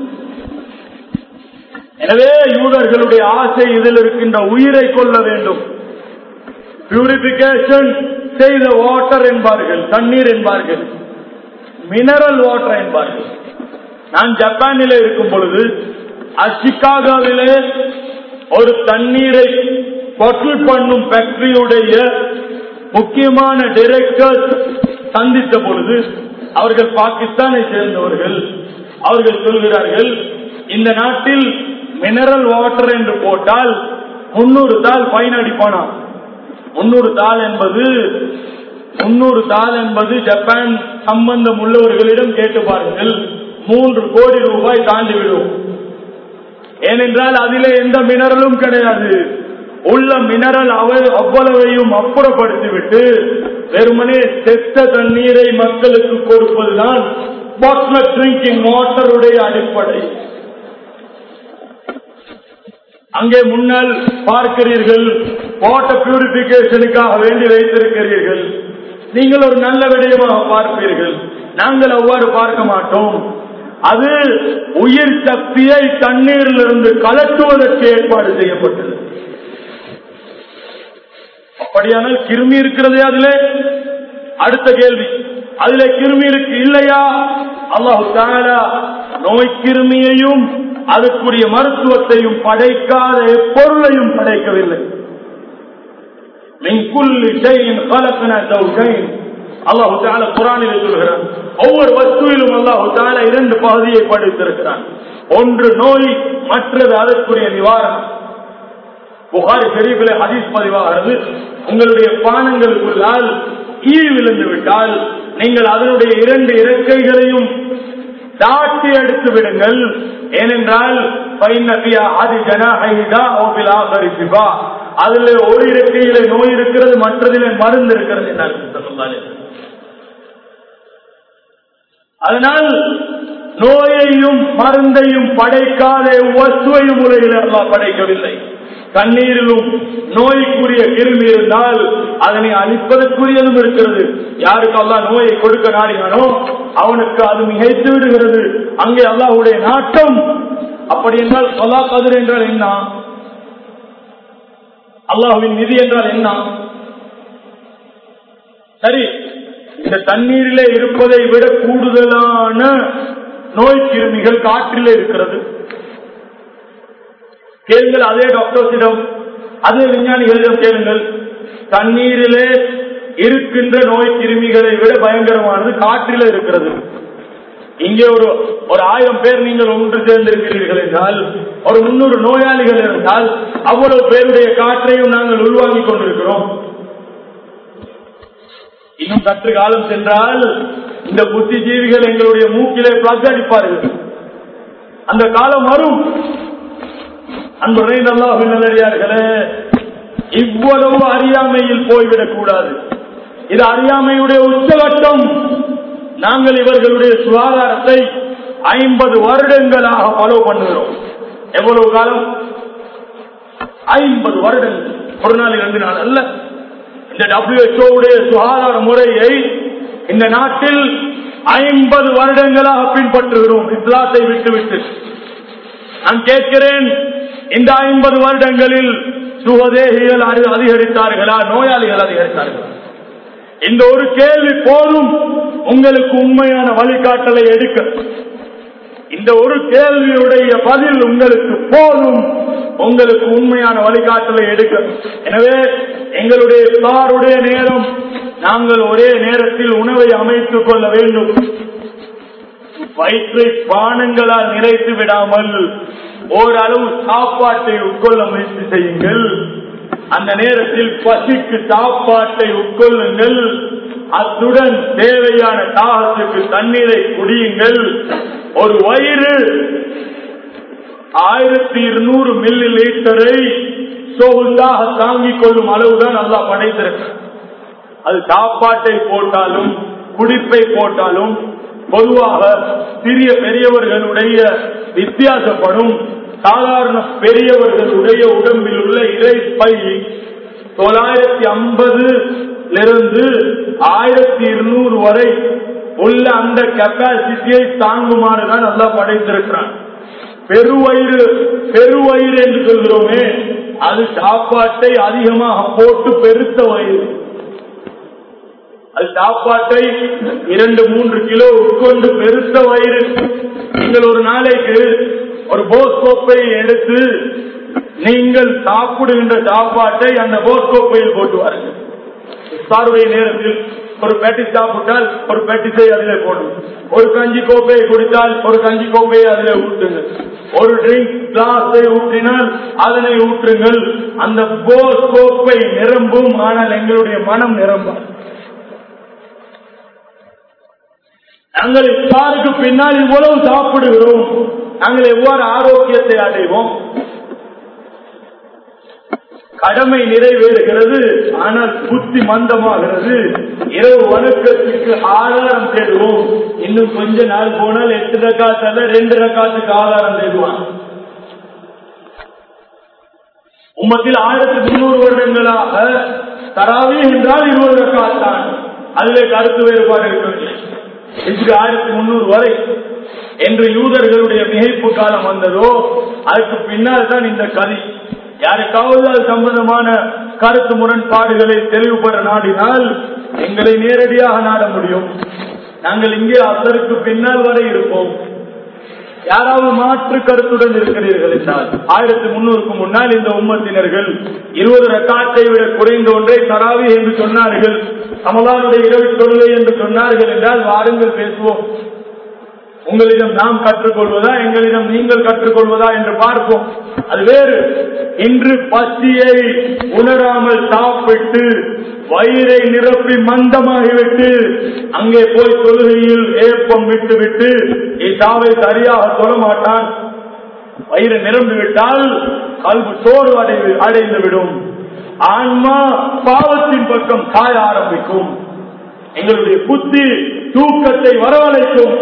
எனவே யூதர்களுடைய ஆசை இதில் இருக்கின்ற உயிரை கொள்ள வேண்டும் பியூரிபிகேஷன் செய்த வாட்டர் என்பார்கள் தண்ணீர் என்பார்கள் மினரல் வாட்டர் என்பார்கள் நான் ஜப்பானிலே இருக்கும் பொழுது சிக்காகோவிலே ஒரு தண்ணீரை பொட்டில் பண்ணும் ஃபேக்டரியுடைய முக்கியமான டைரக்டர் சந்தித்த பொழுது அவர்கள் பாகிஸ்தானை சேர்ந்தவர்கள் அவர்கள் சொல்கிறார்கள் இந்த நாட்டில் மினரல் வாட்டர் என்று போட்டால் முன்னூறு தாள் ஃபைன் அடிப்பானா முன்னூறு தாள் என்பது முன்னூறு தாள் என்பது ஜப்பான் சம்பந்தம் உள்ளவர்களிடம் கேட்டு பாருங்கள் மூன்று கோடி ரூபாய் தாண்டி விடும் ஏனென்றால் அதிலே எந்த மினரலும் கிடையாது உள்ள மினரல் அவ்வளவையும் அப்புறப்படுத்திவிட்டு வெறுமனே செத்த தண்ணீரை மக்களுக்கு கொடுப்பதுதான் பாட்லர் ட்ரிங்கிங் வாட்டருடைய அடிப்படை அங்கே முன்னால் பார்க்கிறீர்கள் வாட்டர் பியூரிபிகேஷனுக்காக வேண்டி வைத்திருக்கிறீர்கள் நீங்கள் ஒரு நல்ல விடயமாக பார்ப்பீர்கள் நாங்கள் அவ்வாறு பார்க்க மாட்டோம் அது உயிர் சக்தியை தண்ணீரிலிருந்து கலட்டுவதற்கு ஏற்பாடு செய்யப்பட்டது அப்படியானால் கிருமி இருக்கிறதே அதுல அடுத்த கேள்வி அதுல கிருமி இருக்கு இல்லையா அல்லாஹு தாலா நோய் கிருமியையும் அதற்குரிய மருத்துவத்தையும் படைக்காத எப்பொருளையும் படைக்கவில்லை அல்லாஹு தால குரானில் சொல்கிறான் ஒவ்வொரு வஸ்துவிலும் அல்லாஹு தால இரண்டு பகுதியை படைத்திருக்கிறான் ஒன்று நோய் மற்றது அதற்குரிய நிவாரணம் புகாரி ஷெரீஃபில் ஹதீஸ் பதிவாகிறது உங்களுடைய பானங்களுக்குள்ளால் ஈ விழுந்து விட்டால் நீங்கள் அதனுடைய இரண்டு இறக்கைகளையும் தாட்டி எடுத்து விடுங்கள் ஏனென்றால் அதுல ஒரு இறக்கையில நோய் இருக்கிறது மற்றதில மருந்து இருக்கிறது என்றால் அதனால் நோயையும் மருந்தையும் படைக்காத வசுவையும் உலகில் அல்லாஹ் படைக்கவில்லை தண்ணீரிலும் நோய்க்குரிய கிருமி இருந்தால் அதனை அழிப்பதற்குரியதும் இருக்கிறது யாருக்கு அல்லா நோயை கொடுக்க நாடினானோ அவனுக்கு அது மிகைத்து விடுகிறது அங்கே அல்லாஹுடைய நாட்டம் அப்படி என்றால் சொலா கதிர் என்றால் என்ன அல்லாஹுவின் நிதி என்றால் என்ன சரி இந்த தண்ணீரிலே இருப்பதை விட கூடுதலான நோய் கிருமிகள் காற்றிலே இருக்கிறது கேளுங்கள் அதே டாக்டர்ஸிடம் அதே விஞ்ஞானிகளிடம் கேளுங்கள் தண்ணீரிலே இருக்கின்ற நோய் கிருமிகளை விட பயங்கரமானது காற்றில இருக்கிறது இங்கே ஒரு ஒரு ஆயிரம் பேர் நீங்கள் ஒன்று சேர்ந்திருக்கிறீர்கள் என்றால் ஒரு முன்னூறு நோயாளிகள் இருந்தால் அவ்வளவு பேருடைய காற்றையும் நாங்கள் உள்வாங்கிக் கொண்டிருக்கிறோம் இன்னும் சற்று காலம் சென்றால் இந்த புத்திஜீவிகள் எங்களுடைய மூக்கிலே பிளக் அடிப்பார்கள் அந்த காலம் வரும் அன்பு நல்லாஹு நல்லடியார்களே இவ்வளவு அறியாமையில் போய்விடக் கூடாது இது அறியாமையுடைய உச்சகட்டம் நாங்கள் இவர்களுடைய சுகாதாரத்தை ஐம்பது வருடங்களாக ஃபாலோ பண்ணுகிறோம் எவ்வளவு காலம் ஐம்பது வருடங்கள் ஒரு நாள் இரண்டு நாள் அல்ல இந்த WHO உடைய சுகாதார முறையை இந்த நாட்டில் ஐம்பது வருடங்களாக பின்பற்றுகிறோம் இஸ்லாத்தை விட்டுவிட்டு நான் கேட்கிறேன் இந்த ஐம்பது வருடங்களில் சுகதேகிகள் அறி- அதிகரித்தார்களா நோயாளிகள் அதிகரித்தார்களா இந்த ஒரு கேள்வி போதும் உங்களுக்கு உண்மையான வழிகாட்டலை எடுக்க இந்த ஒரு கேள்வியுடைய பதில் உங்களுக்கு போதும் உங்களுக்கு உண்மையான வழிகாட்டலை எடுக்க எனவே எங்களுடைய எல்லாருடைய நேரம் நாங்கள் ஒரே நேரத்தில் உணவை அமைத்துக் கொள்ள வேண்டும் வயிற்றை பானங்களால் நிறைத்து விடாமல் ஓரளவு சாப்பாட்டை உட்கொள்ள முயற்சி செய்யுங்கள் அந்த நேரத்தில் பசிக்கு சாப்பாட்டை உட்கொள்ளுங்கள் அத்துடன் தேவையான தாகத்துக்கு தண்ணீரை குடியுங்கள் ஒரு வயிறு ஆயிரத்தி இருநூறு மில்லி லிட்டரை சோகுந்தாக தாங்கிக் கொள்ளும் அளவுதான் நல்லா படைத்திருக்கிறார் அது சாப்பாட்டை போட்டாலும் குடிப்பை போட்டாலும் பொதுவாக சிறிய பெரியவர்களுடைய வித்தியாசப்படும் சாதாரண பெரியவர்களுடைய உடம்பில் உள்ள இறைப்பை தொள்ளாயிரத்தி ஐம்பது இருந்து ஆயிரத்தி இருநூறு வரை உள்ள அந்த கெப்பாசிட்டியை தாங்குமாறுதான் நல்லா படைத்திருக்கிறான் பெருவயிறு பெருவயிறு என்று சொல்கிறோமே அது சாப்பாட்டை அதிகமாக போட்டு பெருத்த வயிறு அது சாப்பாட்டை இரண்டு மூன்று கிலோ உட்கொண்டு பெருத்த வயிறு நீங்கள் ஒரு நாளைக்கு ஒரு போஸ்கோப்பை எடுத்து நீங்கள் சாப்பிடுகின்ற சாப்பாட்டை அந்த போஸ்கோப்பையில் போட்டு வாருங்கள் சாருடைய நேரத்தில் ஒரு பேட்டி சாப்பிட்டால் ஒரு பேட்டிஸை அதிலே போடும் ஒரு கஞ்சி கோப்பையை குடித்தால் ஒரு கஞ்சி கோப்பையை அதிலே ஊற்றுங்கள் ஒரு ட்ரிங்க் கிளாஸை ஊற்றினால் அதனை ஊற்றுங்கள் அந்த போஸ் கோப்பை நிரம்பும் ஆனால் எங்களுடைய மனம் நிரம்பாது நாங்கள் இப்பாருக்கு பின்னால் இவ்வளவு சாப்பிடுகிறோம் நாங்கள் எவ்வாறு ஆரோக்கியத்தை அடைவோம் கடமை நிறைவேறுகிறது ஆனால் புத்தி மந்தமாகிறது இரவு வணக்கத்துக்கு ஆதாரம் தேடுவோம் இன்னும் கொஞ்ச நாள் போனால் எட்டு ரக்காத்து அல்ல ரெண்டு ரக்காத்துக்கு ஆதாரம் தேடுவான் உம்மத்தில் ஆயிரத்தி முன்னூறு வருடங்களாக தராவி என்றால் இருபது ரக்காத்தான் அதிலே கருத்து வேறுபாடு இருக்கவில்லை இதுக்கு ஆயிரத்தி முன்னூறு வரை என்று யூதர்களுடைய மிகைப்பு காலம் வந்ததோ அதுக்கு பின்னால் தான் இந்த கதி யாருக்காவது அது சம்பந்தமான கருத்து முரண்பாடுகளை தெளிவுபட நாடினால் எங்களை நேரடியாக நாட முடியும் நாங்கள் இங்கே அசருக்கு பின்னால் வரை இருப்போம் யாராவது மாற்று கருத்துடன் இருக்கிறீர்கள் என்றால் ஆயிரத்தி முன்னூறுக்கு முன்னால் இந்த உம்மத்தினர்கள் இருபது ரக்காட்டை விட குறைந்த ஒன்றை தராவி என்று சொன்னார்கள் சமதானுடைய இரவு தொழுகை என்று சொன்னார்கள் என்றால் வாருங்கள் பேசுவோம் உங்களிடம் நாம் கற்றுக்கொள்வதா எங்களிடம் நீங்கள் கற்றுக்கொள்வதா என்று பார்ப்போம் அது வேறு இன்று பசியை உணராமல் சாப்பிட்டு வயிறை நிரப்பி மந்தமாகிவிட்டு அங்கே போய் தொழுகையில் ஏப்பம் விட்டு விட்டு இசாவை சரியாக சொல்ல மாட்டான் வயிறு நிரம்பி விட்டால் கல்வி சோறு அடைந்து அடைந்து விடும் ஆன்மா பாவத்தின் பக்கம் காய ஆரம்பிக்கும் எங்களுடைய புத்தி தூக்கத்தை வரவழைக்கும்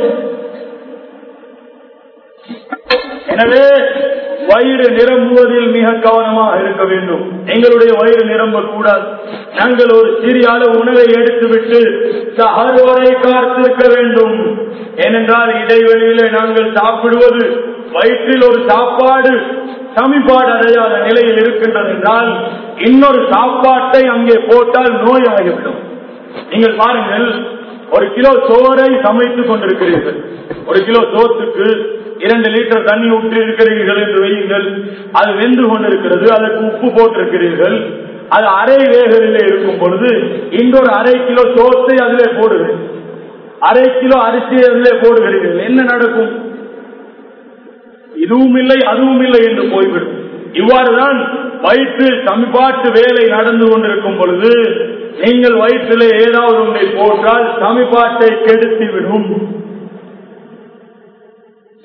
எனவே வயிறு நிரம்புவதில் மிக கவனமாக இருக்க வேண்டும் எங்களுடைய வயிறு நிரம்ப கூடாது நாங்கள் ஒரு சிறிய அளவு உணவை எடுத்துவிட்டு சஹர் வரை காத்திருக்க வேண்டும் ஏனென்றால் இடைவெளியிலே நாங்கள் சாப்பிடுவது வயிற்றில் ஒரு சாப்பாடு சமிபாடு அடையாத நிலையில் இருக்கின்றது என்றால் இன்னொரு சாப்பாட்டை அங்கே போட்டால் நோய் ஆகிவிடும் நீங்கள் பாருங்கள் ஒரு கிலோ சோறை சமைத்துக் கொண்டிருக்கிறீர்கள் ஒரு கிலோ சோத்துக்கு இரண்டு லிட்டர் தண்ணி ஊற்றி இருக்கிறீர்கள் என்று வையுங்கள் அது வெந்து கொண்டிருக்கிறது அதற்கு உப்பு போட்டிருக்கிறீர்கள் அது அரை வேகரிலே இருக்கும் பொழுது இன்னொரு அரை கிலோ சோத்தை அதிலே போடுகிறேன் அரை கிலோ அரிசியை அதிலே போடுகிறீர்கள் என்ன நடக்கும் இதுவும் இல்லை அதுவும் இல்லை என்று போய்விடும் இவ்வாறுதான் வயிற்றில் சமிபாட்டு வேலை நடந்து கொண்டிருக்கும் பொழுது நீங்கள் வயிற்றிலே ஏதாவது ஒன்றை போட்டால் சமிபாட்டை கெடுத்துவிடும்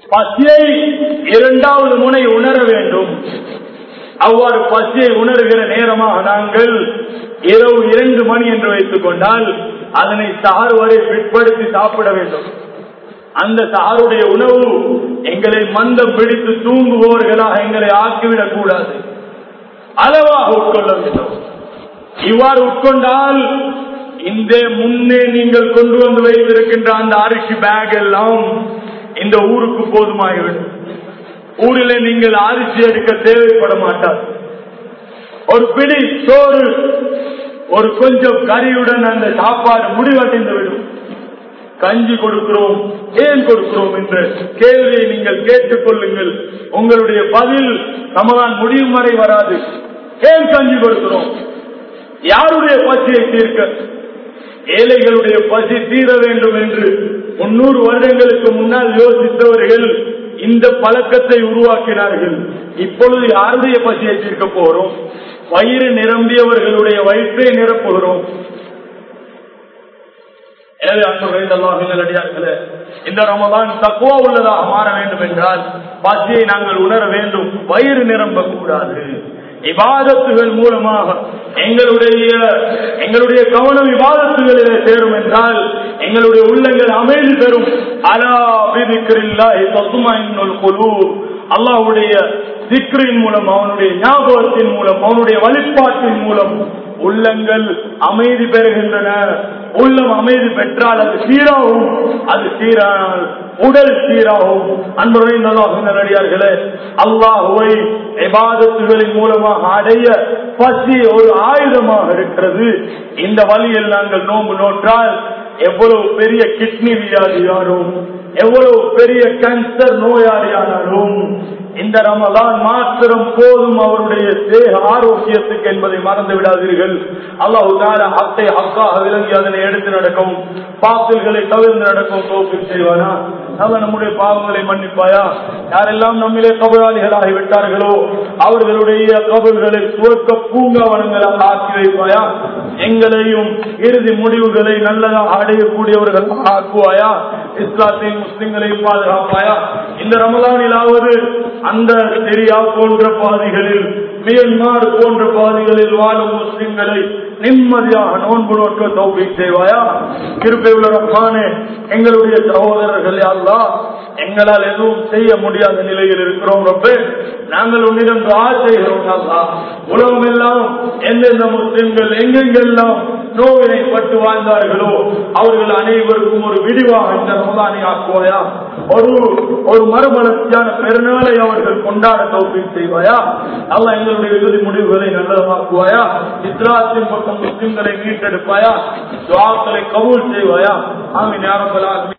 பசியை இரண்டாவது முனை உணர வேண்டும் அவ்வாறு பசியை உணர்கிற நேரமாக நாங்கள் இரவு இரண்டு மணி என்று வைத்துக் கொண்டால் அதனை சாறு வரை பிற்படுத்தி சாப்பிட வேண்டும் அந்த சாருடைய உணவு எங்களை மந்தம் பிடித்து தூங்குபவர்களாக எங்களை ஆக்கிவிடக் கூடாது அளவாக உட்கொள்ள வேண்டும் இவ்வாறு உட்கொண்டால் இந்த முன்னே நீங்கள் கொண்டு வந்து வைத்திருக்கின்ற அந்த அரிசி பேக் எல்லாம் இந்த ஊருக்கு போதுமாகிவிடும் ஊரிலே நீங்கள் அரிசி எடுக்க தேவைப்பட மாட்டார் ஒரு பிடி சோறு ஒரு கொஞ்சம் கறியுடன் அந்த சாப்பாடு முடிவடைந்து விடும் கஞ்சி கொடுக்கிறோம் ஏன் கொடுக்கிறோம் என்ற கேள்வியை நீங்கள் கேட்டுக் கொள்ளுங்கள் உங்களுடைய பதில் சமதான் முடியும் வரை வராது ஏன் கஞ்சி கொடுக்கிறோம் யாருடைய பசியை தீர்க்க ஏழைகளுடைய பசி தீர வேண்டும் என்று முன்னூறு வருடங்களுக்கு முன்னால் யோசித்தவர்கள் இந்த பழக்கத்தை உருவாக்கினார்கள் இப்பொழுது யாருடைய பசியை தீர்க்க போகிறோம் வயிறு நிரம்பியவர்களுடைய வயிற்றை நிரப்புகிறோம் எனவே அன்புகள் அடியார்களே இந்த ரமதான் தக்குவா உள்ளதாக மாற வேண்டும் என்றால் பசியை நாங்கள் உணர வேண்டும் வயிறு நிரம்ப கூடாது இபாதத்துகள் மூலமாக எங்களுடைய எங்களுடைய கவனம் விவாதத்துகளிலே சேரும் என்றால் எங்களுடைய உள்ளங்கள் அமைதி பெறும் அலா விதிக்கிறில்லாஹி தத்துமாயினுள் குழு அல்லாஹ்வுடைய சிக்ரின் மூலம் அவனுடைய ஞாபகத்தின் மூலம் அவனுடைய வழிபாட்டின் மூலம் உள்ளங்கள் அமைதி பெறுகின்றன உள்ளம் அமைதி பெற்றால் அது சீராகும் அது சீரானால் உடல் சீராகும் அன்புடைய நல்லடியார்களே அல்லாஹுவை எபாதத்துகளின் மூலமாக அடைய பசி ஒரு ஆயுதமாக இருக்கிறது இந்த வழியில் நாங்கள் நோம்பு நோற்றால் எவ்வளவு பெரிய கிட்னி வியாதியாரும் எவ்வளவு பெரிய கேன்சர் நோயாளியானாலும் இந்த ரமதான் மாத்திரம் போதும் அவருடைய தேக ஆரோக்கியத்துக்கு என்பதை மறந்து விடாதீர்கள் அல்லாஹு ஹத்தை ஹக்காக விளங்கி அதனை எடுத்து நடக்கவும் பாத்தில்களை தவிர்த்து நடக்கவும் தோப்பு செய்வானா அவன் நம்முடைய பாவங்களை மன்னிப்பாயா யாரெல்லாம் நம்மிலே கபலாளிகள் ஆகிவிட்டார்களோ அவர்களுடைய கபல்களை துவக்க பூங்காவனங்களாக ஆக்கி வைப்பாயா எங்களையும் இறுதி முடிவுகளை நல்லதாக அடையக்கூடியவர்கள் ஆக்குவாயா இஸ்லாத்தின் முஸ்லிம்களை பாதுகாப்பாயா இந்த ரமலானிலாவது அந்த சிரியா போன்ற பாதைகளில் மியன்மார் போன்ற பாதைகளில் வாழும் முஸ்லிம்களை நிம்மதியாக நோன்பு நோக்க தௌபி செய்வாயா கிருப்பை உள்ள ரஹ்மானே எங்களுடைய சகோதரர்கள் யாருலா எங்களால் எதுவும் செய்ய முடியாத நிலையில் இருக்கிறோம் ரொம்ப நாங்கள் உன்னிடம் செய்கிறோம் உலகம் எல்லாம் எந்தெந்த முஸ்லிம்கள் எங்கெங்கெல்லாம் நோவினை பட்டு வாழ்ந்தார்களோ அவர்கள் அனைவருக்கும் ஒரு விடிவாக இந்த ரமதானை ஆக்குவாயா ஒரு ஒரு மறுமலர்ச்சியான பெருநாளை அவர்கள் கொண்டாட தௌபி செய்வாயா அல்ல எங்களுடைய இறுதி முடிவுகளை நல்லதாக்குவாயா இஸ்லாத்தின் பக்கம் முஸ்லிம்களை மீட்டெடுப்பாயா துவாக்களை கபூல் செய்வாயா ஆமீன் யாரம்பலா